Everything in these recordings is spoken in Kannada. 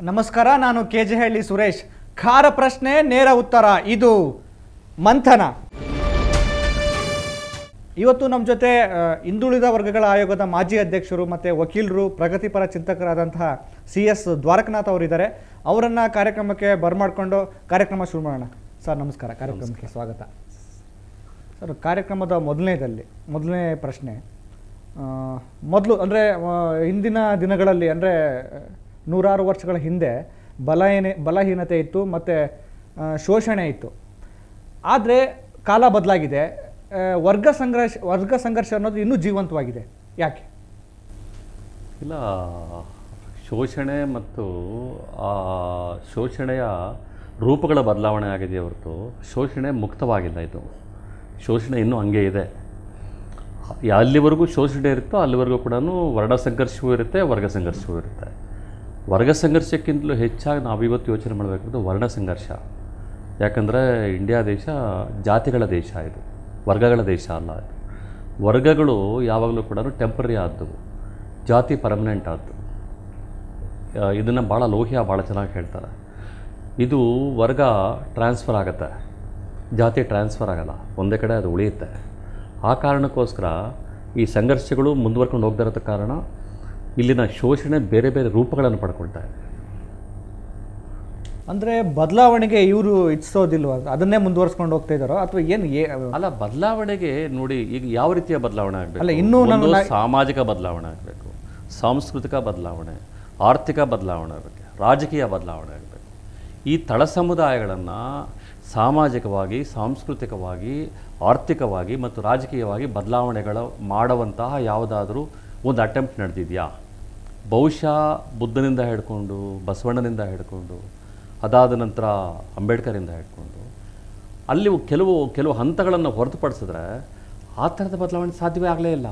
ನಮಸ್ಕಾರ ನಾನು ಕೆ ಜೆ ಹಳ್ಳಿ ಸುರೇಶ್ ಖಾರ ಪ್ರಶ್ನೆ ನೇರ ಉತ್ತರ ಇದು ಮಂಥನ ಇವತ್ತು ನಮ್ಮ ಜೊತೆ ಆ, ಹಿಂದುಳಿದ ವರ್ಗಗಳ ಆಯೋಗದ ಮಾಜಿ ಅಧ್ಯಕ್ಷರು ಮತ್ತು ವಕೀಲರು ಪ್ರಗತಿಪರ ಚಿಂತಕರಾದಂತಹ ಸಿ ಎಸ್ ದ್ವಾರಕನಾಥ್ ಅವರಿದ್ದಾರೆ ಅವರನ್ನು ಕಾರ್ಯಕ್ರಮಕ್ಕೆ ಬರಮಾಡಿಕೊಂಡು ಕಾರ್ಯಕ್ರಮ ಶುರು ಮಾಡೋಣ ಸರ್ ನಮಸ್ಕಾರ ಕಾರ್ಯಕ್ರಮಕ್ಕೆ ಸ್ವಾಗತ ಸರ್ ಕಾರ್ಯಕ್ರಮದ ಮೊದಲನೇದಲ್ಲಿ ಮೊದಲನೇ ಪ್ರಶ್ನೆ ಆ, ಮೊದಲು ಅಂದರೆ ಹಿಂದಿನ ದಿನಗಳಲ್ಲಿ ಅಂದರೆ ನೂರಾರು ವರ್ಷಗಳ ಹಿಂದೆ ಬಲಹೀನ ಬಲಹೀನತೆ ಇತ್ತು ಮತ್ತು ಶೋಷಣೆ ಇತ್ತು ಆದರೆ ಕಾಲ ಬದಲಾಗಿದೆ ಆ, ವರ್ಗ ಸಂಘರ್ಷ ವರ್ಗ ಸಂಘರ್ಷ ಅನ್ನೋದು ಇನ್ನೂ ಜೀವಂತವಾಗಿದೆ ಯಾಕೆ ಇಲ್ಲ ಶೋಷಣೆ ಮತ್ತು ಆ ಶೋಷಣೆಯ ರೂಪಗಳ ಬದಲಾವಣೆ ಆಗಿದೆ ಹೊರತು ಶೋಷಣೆ ಮುಕ್ತವಾಗಿಲ್ಲ ಇದು ಶೋಷಣೆ ಇನ್ನೂ ಹಂಗೆ ಇದೆ ಅಲ್ಲಿವರೆಗೂ ಶೋಷಣೆ ಇರುತ್ತೋ ಅಲ್ಲಿವರೆಗೂ ಕೂಡ ವರ್ಣ ಸಂಘರ್ಷವೂ ಇರುತ್ತೆ ವರ್ಗ ಸಂಘರ್ಷವೂ ಇರುತ್ತೆ ವರ್ಗ ಸಂಘರ್ಷಕ್ಕಿಂತಲೂ ಹೆಚ್ಚಾಗಿ ನಾವು ಇವತ್ತು ಯೋಚನೆ ಮಾಡಬೇಕಾದ್ದು ವರ್ಣ ಸಂಘರ್ಷ ಯಾಕಂದರೆ ಇಂಡಿಯಾ ದೇಶ ಜಾತಿಗಳ ದೇಶ ಇದು ವರ್ಗಗಳ ದೇಶ ಅಲ್ಲ ಇದು ವರ್ಗಗಳು ಯಾವಾಗಲೂ ಕೂಡ ಟೆಂಪ್ರರಿ ಆದವು ಜಾತಿ ಪರ್ಮನೆಂಟ್ ಆದ್ದು ಇದನ್ನು ಭಾಳ ಲೋಹ್ಯ ಭಾಳ ಚೆನ್ನಾಗಿ ಹೇಳ್ತಾರೆ ಇದು ವರ್ಗ ಟ್ರಾನ್ಸ್ಫರ್ ಆಗುತ್ತೆ ಜಾತಿ ಟ್ರಾನ್ಸ್ಫರ್ ಆಗಲ್ಲ ಒಂದೇ ಕಡೆ ಅದು ಉಳಿಯುತ್ತೆ ಆ ಕಾರಣಕ್ಕೋಸ್ಕರ ಈ ಸಂಘರ್ಷಗಳು ಮುಂದುವರ್ಕೊಂಡು ಹೋಗ್ತಾ ಇರೋದ ಕಾರಣ ಇಲ್ಲಿನ ಶೋಷಣೆ ಬೇರೆ ಬೇರೆ ರೂಪಗಳನ್ನು ಪಡ್ಕೊಳ್ತಾ ಇದೆ ಅಂದರೆ ಬದಲಾವಣೆಗೆ ಇವರು ಇಚ್ಛೋದಿಲ್ವ ಅದನ್ನೇ ಮುಂದುವರ್ಸ್ಕೊಂಡು ಹೋಗ್ತಾ ಇದ್ದಾರೋ ಅಥವಾ ಏನು ಏ ಅಲ್ಲ ಬದಲಾವಣೆಗೆ ನೋಡಿ ಈಗ ಯಾವ ರೀತಿಯ ಬದಲಾವಣೆ ಆಗಬೇಕು ಅಲ್ಲ, ಇನ್ನೂ ನಾನು ನಾ- ಸಾಮಾಜಿಕ ಬದಲಾವಣೆ ಆಗಬೇಕು ಸಾಂಸ್ಕೃತಿಕ ಬದಲಾವಣೆ ಆರ್ಥಿಕ ಬದಲಾವಣೆ ಆಗಬೇಕು ರಾಜಕೀಯ ಬದಲಾವಣೆ ಆಗಬೇಕು ಈ ತಳ ಸಮುದಾಯಗಳನ್ನು ಸಾಮಾಜಿಕವಾಗಿ ಸಾಂಸ್ಕೃತಿಕವಾಗಿ ಆರ್ಥಿಕವಾಗಿ ಮತ್ತು ರಾಜಕೀಯವಾಗಿ ಬದಲಾವಣೆಗಳು ಮಾಡುವಂತಹ ಯಾವುದಾದ್ರೂ ಒಂದು ಅಟೆಂಪ್ಟ್ ನಡೆದಿದೆಯಾ ಬಹುಶಃ ಬುದ್ಧನಿಂದ ಹಿಡ್ಕೊಂಡು ಬಸವಣ್ಣನಿಂದ ಹಿಡ್ಕೊಂಡು ಅದಾದ ನಂತರ ಅಂಬೇಡ್ಕರಿಂದ ಹಿಡ್ಕೊಂಡು ಅಲ್ಲಿ ಕೆಲವು ಕೆಲವು ಹಂತಗಳನ್ನು ಹೊರತುಪಡಿಸಿದ್ರೆ ಆ ಥರದ ಬದಲಾವಣೆ ಸಾಧ್ಯವೇ ಆಗಲೇ ಇಲ್ಲ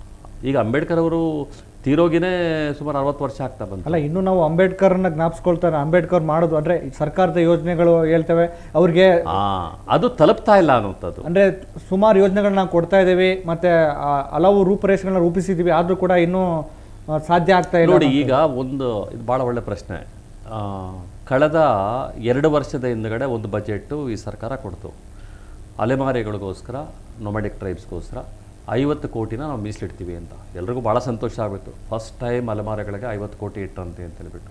ಈಗ ಅಂಬೇಡ್ಕರ್ ಅವರು ತೀರೋಗಿನೇ ಸುಮಾರು ಅರವತ್ತು ವರ್ಷ ಆಗ್ತಾ ಬಂತು ಅಲ್ಲ ಇನ್ನೂ ನಾವು ಅಂಬೇಡ್ಕರ್ನ ಜ್ಞಾಪಿಸ್ಕೊಳ್ತಾರೆ ಅಂಬೇಡ್ಕರ್ ಮಾಡೋದು ಅಂದರೆ ಸರ್ಕಾರದ ಯೋಜನೆಗಳು ಹೇಳ್ತೇವೆ ಅವ್ರಿಗೆ ಆ, ಅದು ತಲುಪ್ತಾ ಇಲ್ಲ ಅನ್ನುವಂಥದ್ದು ಅಂದರೆ ಸುಮಾರು ಯೋಜನೆಗಳನ್ನ ಕೊಡ್ತಾ ಇದ್ದೀವಿ ಮತ್ತು ಆ, ಹಲವು ರೂಪರೇಷೆಗಳನ್ನ ರೂಪಿಸಿದ್ದೀವಿ ಆದರೂ ಕೂಡ ಇನ್ನೂ ಆ, ಸಾಧ್ಯ ಆಗ್ತಾ ಇಲ್ಲ ನೋಡಿ ಈಗ ಒಂದು ಇದು ಭಾಳ ಒಳ್ಳೆ ಪ್ರಶ್ನೆ ಆ, ಕಳೆದ ಎರಡು ವರ್ಷದ ಹಿಂದುಗಡೆ ಒಂದು ಬಜೆಟ್ಟು ಈ ಸರ್ಕಾರ ಕೊಡ್ತು ಅಲೆಮಾರಿಗಳಿಗೋಸ್ಕರ ನೊಮ್ಯಾಡಿಕ್ ಟ್ರೈಬ್ಸ್ಗೋಸ್ಕರ ಐವತ್ತು ಕೋಟಿನ ನಾವು ಮೀಸಲಿಡ್ತೀವಿ ಅಂತ ಎಲ್ರಿಗೂ ಭಾಳ ಸಂತೋಷ ಆಗೋಯ್ತು ಫಸ್ಟ್ ಟೈಮ್ ಅಲೆಮಾರಿಗಳಿಗೆ ಐವತ್ತು ಕೋಟಿ ಇಟ್ಟಂತೆ ಅಂತ ಹೇಳ್ಬಿಟ್ಟು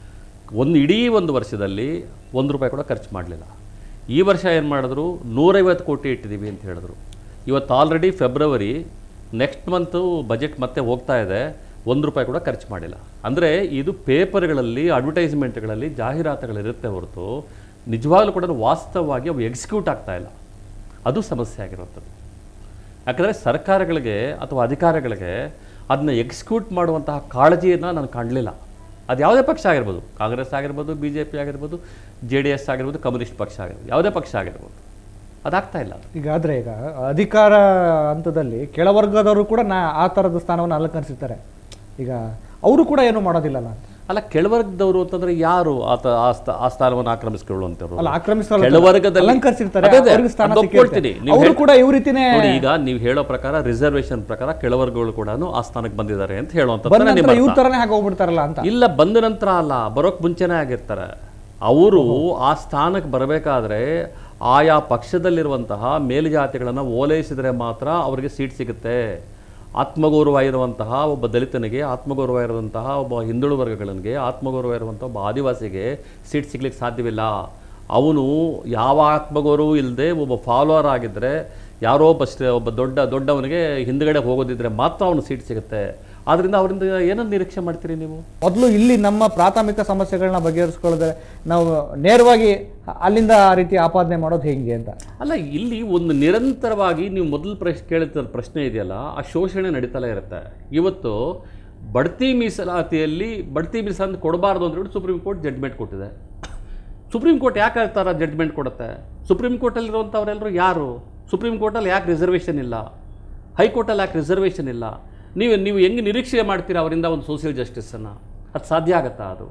ಒಂದು ಇಡೀ ಒಂದು ವರ್ಷದಲ್ಲಿ ಒಂದು ರೂಪಾಯಿ ಕೂಡ ಖರ್ಚು ಮಾಡಲಿಲ್ಲ ಈ ವರ್ಷ ಏನು ಮಾಡಿದ್ರು ನೂರೈವತ್ತು ಕೋಟಿ ಇಟ್ಟಿದ್ದೀವಿ ಅಂತ ಹೇಳಿದ್ರು ಇವತ್ತು already February next month budget ಮತ್ತೆ ಹೋಗ್ತಾ ಇದೆ ಒಂದು ರೂಪಾಯಿ ಕೂಡ ಖರ್ಚು ಮಾಡಿಲ್ಲ ಅಂದರೆ ಇದು ಪೇಪರ್ಗಳಲ್ಲಿ ಅಡ್ವರ್ಟೈಸ್ಮೆಂಟ್ಗಳಲ್ಲಿ ಜಾಹೀರಾತುಗಳಿರುತ್ತೆ ಹೊರತು ನಿಜವಾಗ್ಲೂ ಕೂಡ ವಾಸ್ತವವಾಗಿ ಅವು ಎಕ್ಸಿಕ್ಯೂಟ್ ಆಗ್ತಾ ಇಲ್ಲ ಅದು ಸಮಸ್ಯೆ ಆಗಿರುವಂಥದ್ದು ಯಾಕಂದರೆ ಸರ್ಕಾರಗಳಿಗೆ ಅಥವಾ ಅಧಿಕಾರಿಗಳಿಗೆ ಅದನ್ನ ಎಕ್ಸಿಕ್ಯೂಟ್ ಮಾಡುವಂತಹ ಕಾಳಜಿಯನ್ನು ನಾನು ಕಾಣಲಿಲ್ಲ ಅದು ಯಾವುದೇ ಪಕ್ಷ ಆಗಿರ್ಬೋದು ಕಾಂಗ್ರೆಸ್ ಆಗಿರ್ಬೋದು ಬಿ ಜೆ ಪಿ ಆಗಿರ್ಬೋದು ಜೆ ಡಿ ಎಸ್ ಆಗಿರ್ಬೋದು ಕಮ್ಯುನಿಸ್ಟ್ ಪಕ್ಷ ಆಗಿರ್ಬೋದು ಯಾವುದೇ ಪಕ್ಷ ಆಗಿರ್ಬೋದು ಅದಾಗ್ತಾ ಇಲ್ಲ ಅದು ಈಗ ಆದರೆ ಈಗ ಅಧಿಕಾರ ಹಂತದಲ್ಲಿ ಕೆಳವರ್ಗದವರು ಕೂಡ ನಾ ಆ ಥರದ ಸ್ಥಾನವನ್ನು ಅಲಂಕರಿಸಿರ್ತಾರೆ ಈಗ ಅವರು ಕೂಡ ಏನೂ ಮಾಡೋದಿಲ್ಲಲ್ಲ ಅಲ್ಲ ಕೆಳವರ್ಗದವರು ಅಂತಂದ್ರೆ ಯಾರು ಆತ ಆ ಸ್ಥ- ಆ ಸ್ಥಾನವನ್ನು ಆಕ್ರಮಿಸಿಕೊಳ್ಳುವಂಥವ್ರು ಅಲ್ಲ ಆಕ್ರಮಿಸಲ್ಲ ಕೆಳವರ್ಗದಲ್ಲಿ ಅಲಂಕರಿಸಿರ್ತಾರೆ ಅದೇ ಅದೇ, ಅವ್ರಿಗೆ ಸ್ಥಾನ ಅದು ಒಪ್ಕೊಳ್ತೀನಿ. ಸಿಕ್ಕಿರುತ್ತೆ. ನೀವು ಅವರು ಹೇಳ್- ಕೂಡ ಇವ್ ರೀತಿನೇ ನೋಡಿ ಈಗ ನೀವು ಹೇಳೋ ಪ್ರಕಾರ ರಿಸರ್ವೇಶನ್ ಪ್ರಕಾರ ಕೆಳವರ್ಗಗಳು ಕೂಡ ಆ ಸ್ಥಾನಕ್ಕೆ ಬಂದಿದ್ದಾರೆ ಅಂತ ಹೇಳುವಂಥದ್ದು ಬಂದ ನಿಮ್ಮ ನಂತರ ಇವ್ರ ಅರ್ಥ. ಥರನೇ ಹಾಗೆ ಹೋಗ್ಬಿಡ್ತಾರಲ್ಲ ಅಂತ ಇಲ್ಲ ಬಂದ ನಂತರ ಅಲ್ಲ ಬರೋಕ್ ಮುಂಚೆನೇ ಆಗಿರ್ತಾರೆ ಅವರು ಆ ಸ್ಥಾನಕ್ಕೆ ಬರಬೇಕಾದ್ರೆ ಆಯಾ ಪಕ್ಷದಲ್ಲಿರುವಂತಹ ಮೇಲುಜಾತಿಗಳನ್ನು ಓಲೈಸಿದರೆ ಮಾತ್ರ ಅವರಿಗೆ ಸೀಟ್ ಸಿಗುತ್ತೆ ಆತ್ಮಗೌರವ ಇರುವಂತಹ ಒಬ್ಬ ದಲಿತನಿಗೆ ಆತ್ಮಗೌರವ ಇರುವಂತಹ ಒಬ್ಬ ಹಿಂದುಳು ವರ್ಗಗಳಿಗೆ ಆತ್ಮಗೌರವ ಇರುವಂತಹ ಒಬ್ಬ ಆದಿವಾಸಿಗೆ ಸೀಟ್ ಸಿಗ್ಲಿಕ್ಕೆ ಸಾಧ್ಯವಿಲ್ಲ ಅವನು ಯಾವ ಆತ್ಮಗೌರವ ಇಲ್ಲದೆ ಒಬ್ಬ ಫಾಲೋವರ್ ಆಗಿದ್ದರೆ ಯಾರೋ ಒಬ್ಬ ಶ್ರೇ- ಒಬ್ಬ ದೊಡ್ಡ ದೊಡ್ಡವನಿಗೆ ಹಿಂದುಗಡೆ ಹೋಗೋದಿದ್ರೆ ಮಾತ್ರ ಅವನು ಸೀಟ್ ಸಿಗುತ್ತೆ ಆದ್ದರಿಂದ ಅವರಿಂದ ಏನನ್ನು ನಿರೀಕ್ಷೆ ಮಾಡ್ತೀರಿ ನೀವು ಮೊದಲು ಇಲ್ಲಿ ನಮ್ಮ ಪ್ರಾಥಮಿಕ ಸಮಸ್ಯೆಗಳನ್ನ ಬಗೆಹರಿಸ್ಕೊಳ್ಳೋದ್ರೆ ನಾವು ನೇರವಾಗಿ ಅಲ್ಲಿಂದ ಆ ರೀತಿ ಆಪಾದನೆ ಮಾಡೋದು ಹೆಂಗೆ ಅಂತ ಅಲ್ಲ ಇಲ್ಲಿ ಒಂದು ನಿರಂತರವಾಗಿ ನೀವು ಮೊದಲು ಪ್ರಶ್ನೆ ಕೇಳಿದ ಪ್ರಶ್ನೆ ಇದೆಯಲ್ಲ ಆ ಶೋಷಣೆ ನಡೀತಲೇ ಇರುತ್ತೆ ಇವತ್ತು ಬಡ್ತಿ ಮೀಸಲಾತಿಯಲ್ಲಿ ಬಡ್ತಿ ಮೀಸಲಾತಿ ಕೊಡಬಾರ್ದು ಅಂತ ಹೇಳಿ ಸುಪ್ರೀಂ ಕೋರ್ಟ್ ಜಡ್ಜ್ಮೆಂಟ್ ಕೊಟ್ಟಿದೆ ಸುಪ್ರೀಂ ಕೋರ್ಟ್ ಯಾಕೆ ಆ ಥರ ಜಡ್ಜ್ಮೆಂಟ್ ಕೊಡುತ್ತೆ ಸುಪ್ರೀಂ ಕೋರ್ಟಲ್ಲಿರುವಂಥವರೆಲ್ಲರೂ ಯಾರು ಸುಪ್ರೀಂ ಕೋರ್ಟಲ್ಲಿ ಯಾಕೆ ರಿಸರ್ವೇಷನ್ ಇಲ್ಲ ಹೈಕೋರ್ಟಲ್ಲಿ ಯಾಕೆ ರಿಸರ್ವೇಷನ್ ಇಲ್ಲ ನೀವು ನೀವು ಹೆಂಗೆ ನಿರೀಕ್ಷೆ ಮಾಡ್ತೀರಾ ಅವರಿಂದ ಒಂದು ಸೋಷಿಯಲ್ ಜಸ್ಟಿಸನ್ನು ಅದು ಸಾಧ್ಯ ಆಗತ್ತಾ ಅದು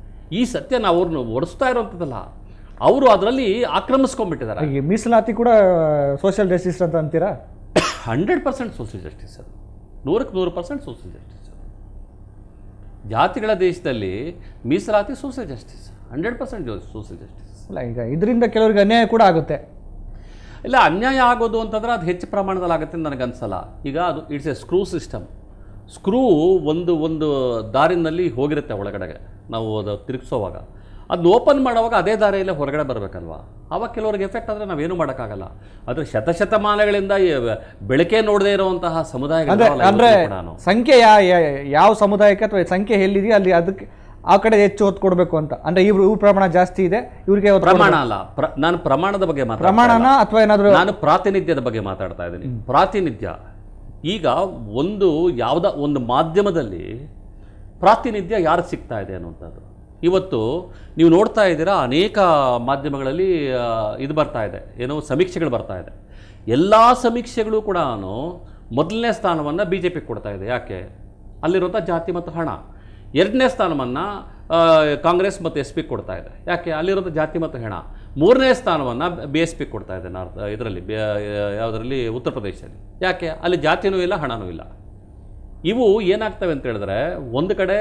ಈ ಸತ್ಯ ನಾವು ಅವ್ರನ್ನ ಒಡಿಸ್ತಾ ಇರೋವಂಥದ್ದಲ್ಲ ಅವರು ಅದರಲ್ಲಿ ಆಕ್ರಮಿಸ್ಕೊಂಡ್ಬಿಟ್ಟಿದ್ದಾರೆ ಈಗ ಮೀಸಲಾತಿ ಕೂಡ ಸೋಷಿಯಲ್ ಜಸ್ಟಿಸ್ ಅಂತ ಅಂತೀರಾ ಹಂಡ್ರೆಡ್ ಪರ್ಸೆಂಟ್ ಸೋಷಿಯಲ್ ಜಸ್ಟಿಸ್ ಅದು ನೂರಕ್ಕೆ ನೂರು ಪರ್ಸೆಂಟ್ ಸೋಷಿಯಲ್ ಜಸ್ಟಿಸ್ ಅದು ಜಾತಿಗಳ ದೇಶದಲ್ಲಿ ಮೀಸಲಾತಿ social justice hundred percent social justice ಅಲ್ಲ ಈಗ ಇದರಿಂದ ಕೆಲವರಿಗೆ ಅನ್ಯಾಯ ಕೂಡ ಆಗುತ್ತೆ ಇಲ್ಲ ಅನ್ಯಾಯ ಆಗೋದು ಅಂತಂದ್ರೆ ಅದು ಹೆಚ್ಚು ಪ್ರಮಾಣದಲ್ಲಿ ಆಗುತ್ತೆ ಅಂತ ನನಗನ್ಸಲ್ಲ ಈಗ ಅದು it's a screw system screw ಒಂದು ಒಂದು ದಾರಿನಲ್ಲಿ ಹೋಗಿರುತ್ತೆ ಒಳಗಡೆಗೆ ನಾವು ಅದು ತಿರುಗಿಸೋವಾಗ ಅದನ್ನ ಓಪನ್ ಮಾಡುವಾಗ ಅದೇ ದಾರಿಯಲ್ಲೇ ಹೊರಗಡೆ ಬರಬೇಕಲ್ವಾ ಆವಾಗ ಕೆಲವ್ರಿಗೆ ಎಫೆಕ್ಟ್ ಆದರೆ ನಾವೇನು ಮಾಡೋಕ್ಕಾಗಲ್ಲ ಆದರೆ ಶತಶತಮಾನಗಳಿಂದ ಈ ಬೆಳಕೆ ನೋಡದೇ ಇರುವಂತಹ ಅಂದ್ರೆ ಸಮುದಾಯಗಳು ಅಂದ್ರೆ ಸಂಖ್ಯೆ ಯಾ- ಯಾ- ಯಾವ ಸಮುದಾಯಕ್ಕೆ ಅಥವಾ ಸಂಖ್ಯೆ ಎಲ್ಲಿದೆಯೋ ಅಲ್ಲಿ ಅದಕ್ಕೆ ಆ ಕಡೆ ಹೆಚ್ಚು ಒತ್ತು ಕೊಡಬೇಕು ಅಂತ ಅಂದ್ರೆ ಇವ್ರು ಇವ್ರ ಪ್ರಮಾಣ ಜಾಸ್ತಿ ಇದೆ ಇವ್ರಿಗೆ ಒತ್ತು ಪ್ರಮಾಣ ಅಲ್ಲ ಪ್ರ- ನಾನು ಪ್ರಮಾಣದ ಬಗ್ಗೆ ಮಾತಾಡ್ತಾ ಇಲ್ಲ. ಪ್ರಮಾಣನ ಅಥವಾ ಏನಾದ್ರು ನಾನು ಪ್ರಾತಿನಿಧ್ಯದ ಬಗ್ಗೆ ಮಾತಾಡ್ತಾ ಇದ್ದೀನಿ ಪ್ರಾತಿನಿಧ್ಯ ಈಗ ಒಂದು ಯಾವುದ ಒಂದು ಮಾಧ್ಯಮದಲ್ಲಿ ಪ್ರಾತಿನಿಧ್ಯ ಯಾರು ಸಿಗ್ತಾ ಇದೆ ಅನ್ನುವಂಥದ್ದು ಇವತ್ತು ನೀವು ನೋಡ್ತಾ ಇದ್ದೀರಾ ಅನೇಕ ಮಾಧ್ಯಮಗಳಲ್ಲಿ ಆ, ಇದು ಬರ್ತಾ ಇದೆ ಏನೋ ಸಮೀಕ್ಷೆಗಳು ಬರ್ತಾ ಇದೆ ಎಲ್ಲ ಸಮೀಕ್ಷೆಗಳು ಕೂಡ ಮೊದಲನೇ ಸ್ಥಾನವನ್ನು ಬಿ ಜೆ ಪಿ ಕೊಡ್ತಾ ಇದೆ ಯಾಕೆ ಅಲ್ಲಿರುವಂಥ ಜಾತಿ ಮತ್ತು ಹಣ ಎರಡನೇ ಸ್ಥಾನವನ್ನು ಕಾಂಗ್ರೆಸ್ ಮತ್ತು ಎಸ್ ಪಿ ಕೊಡ್ತಾ ಇದೆ ಯಾಕೆ ಅಲ್ಲಿರೋದು ಜಾತಿ ಮತ್ತು ಹೆಣ ಮೂರನೇ ಸ್ಥಾನವನ್ನು ಬಿ ಎಸ್ ಪಿ ಕೊಡ್ತಾ ಇದೆ ನಾರ್ತ್ ಇದರಲ್ಲಿ ಯಾವುದರಲ್ಲಿ ಉತ್ತರ ಪ್ರದೇಶದಲ್ಲಿ ಯಾಕೆ ಅಲ್ಲಿ ಜಾತಿನೂ ಇಲ್ಲ ಹಣನೂ ಇಲ್ಲ ಇವು ಏನಾಗ್ತವೆ ಅಂತ ಹೇಳಿದ್ರೆ ಒಂದು ಕಡೆ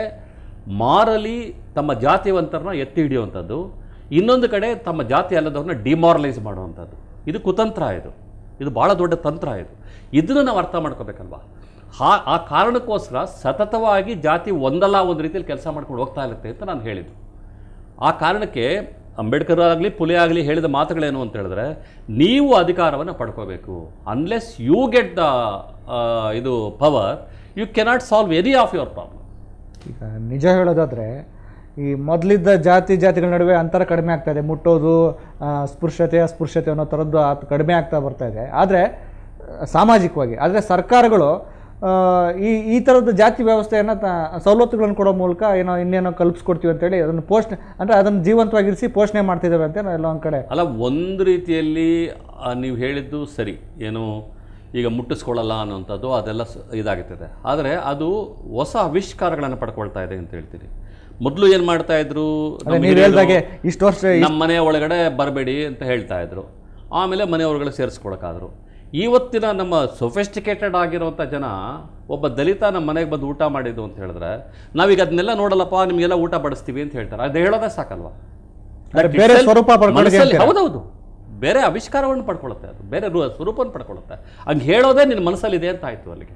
ಮಾರಲಿ ತಮ್ಮ ಜಾತಿವಂತರನ್ನ ಎತ್ತಿ ಹಿಡಿಯುವಂಥದ್ದು ಇನ್ನೊಂದು ಕಡೆ ತಮ್ಮ ಜಾತಿ ಅಲ್ಲದವ್ರನ್ನ ಡಿಮಾರಲೈಸ್ ಮಾಡುವಂಥದ್ದು ಇದು ಕುತಂತ್ರ ಇದು ಇದು ಭಾಳ ದೊಡ್ಡ ತಂತ್ರ ಇದು ಇದನ್ನು ನಾವು ಅರ್ಥ ಮಾಡ್ಕೋಬೇಕಲ್ವಾ ಹಾ ಆ ಕಾರಣಕ್ಕೋಸ್ಕರ ಸತತವಾಗಿ ಜಾತಿ ಒಂದಲ್ಲ ಒಂದು ರೀತಿಯಲ್ಲಿ ಕೆಲಸ ಮಾಡ್ಕೊಂಡು ಹೋಗ್ತಾ ಇರುತ್ತೆ ಅಂತ ನಾನು ಹೇಳಿದ್ದು ಆ ಕಾರಣಕ್ಕೆ ಅಂಬೇಡ್ಕರ್ ಆಗಲಿ ಪುಲೆ ಆಗಲಿ ಹೇಳಿದ ಮಾತುಗಳೇನು ಅಂತ ಹೇಳಿದ್ರೆ ನೀವು ಅಧಿಕಾರವನ್ನು ಪಡ್ಕೋಬೇಕು ಅನ್ಲೆಸ್ ಯು ಗೆಟ್ ದ ಇದು power you cannot solve any of your problem ಈಗ ನಿಜ ಹೇಳೋದಾದ್ರೆ ಈ ಮೊದಲಿದ್ದ ಜಾತಿ ಜಾತಿಗಳ ನಡುವೆ ಅಂತರ ಕಡಿಮೆ ಆಗ್ತಾ ಇದೆ ಮುಟ್ಟೋದು ಆ, ಸ್ಪೃಶ್ಯತೆ ಅಸ್ಪೃಶ್ಯತೆ ಅನ್ನೋ ಥರದ್ದು ಅದು ಕಡಿಮೆ ಆಗ್ತಾ ಬರ್ತಾ ಇದೆ ಆದರೆ ಸಾಮಾಜಿಕವಾಗಿ ಆದರೆ ಸರ್ಕಾರಗಳು ಆ, ಈ ಈ ಥರದ ಜಾತಿ ವ್ಯವಸ್ಥೆಯನ್ನು ತ ಸವಲತ್ತುಗಳನ್ನು ಕೊಡೋ ಮೂಲಕ ಏನೋ ಇನ್ನೇನೋ ಕಲ್ಪಿಸ್ಕೊಡ್ತೀವಿ ಅಂತೇಳಿ ಅದನ್ನು ಪೋಷಣೆ ಅಂದರೆ ಅದನ್ನು ಜೀವಂತವಾಗಿರಿಸಿ ಪೋಷಣೆ ಮಾಡ್ತಿದ್ದಾವೆ ಅಂತ ಎಲ್ಲ ಒಂದು ಕಡೆ ಅಲ್ಲ ಒಂದು ರೀತಿಯಲ್ಲಿ ಆ, ನೀವು ಹೇಳಿದ್ದು ಸರಿ ಏನು ಈಗ ಮುಟ್ಟಿಸ್ಕೊಳ್ಳಲ್ಲ ಅನ್ನೋಂಥದ್ದು ಅದೆಲ್ಲ ಸ- ಇದಾಗುತ್ತದೆ ಆದರೆ ಅದು ಹೊಸ ಆವಿಷ್ಕಾರಗಳನ್ನು ಪಡ್ಕೊಳ್ತಾ ಇದೆ ಅಂತ ಹೇಳ್ತೀನಿ ಮೊದಲು ಏನು ಮಾಡ್ತಾ ಇದ್ರು ಅದೇ ನಮ್ಮ ನೀವು ಹಿರಿಯರು ಹೇಳ್ದಾಗೆ ಇಷ್ಟು ವರ್ಷ ನಮ್ಮ ಮನೆ ಒಳಗಡೆ ಬರಬೇಡಿ ಅಂತ ಹೇಳ್ತಾ ಇದ್ರು ಆಮೇಲೆ ಮನೆ ಒಳಗಡೆ ಸೇರಿಸ್ಕೊಳಕ್ಕಾದ್ರು ಇವತ್ತಿನ ನಮ್ಮ ಸೊಫೆಸ್ಟಿಕೇಟೆಡ್ ಆಗಿರುವಂಥ ಜನ ಒಬ್ಬ ದಲಿತ ನಮ್ಮ ಮನೆಗೆ ಬಂದು ಊಟ ಮಾಡಿದ್ದು ಅಂತ ಹೇಳಿದ್ರೆ ನಾವೀಗ ಅದನ್ನೆಲ್ಲ ನೋಡಲ್ಲಪ್ಪ ನಿಮಗೆಲ್ಲ ಊಟ ಬಡಿಸ್ತೀವಿ ಅಂತ ಹೇಳ್ತಾರೆ ಅದು ಹೇಳೋದೇ ಸಾಕಲ್ವಾ ಅಂದ್ರೆ ಬೇರೆ ಸ್ವರೂಪ ಪಡ್ಕೊಳ್ಳೋದು ಮನಸ್ಸಲ್ಲಿ ಅಂತೀರಾ? ಹೌದೌದು ಬೇರೆ ಆವಿಷ್ಕಾರವನ್ನು ಪಡ್ಕೊಳ್ಳುತ್ತೆ ಅದು ಬೇರೆ ರೂ- ಸ್ವರೂಪವನ್ನು ಪಡ್ಕೊಳ್ಳುತ್ತೆ ಹಂಗೆ ಹೇಳೋದೇ ನಿನ್ನ ಮನಸ್ಸಲ್ಲಿದೆ ಅಂತ ಆಯಿತು ಅಲ್ಲಿಗೆ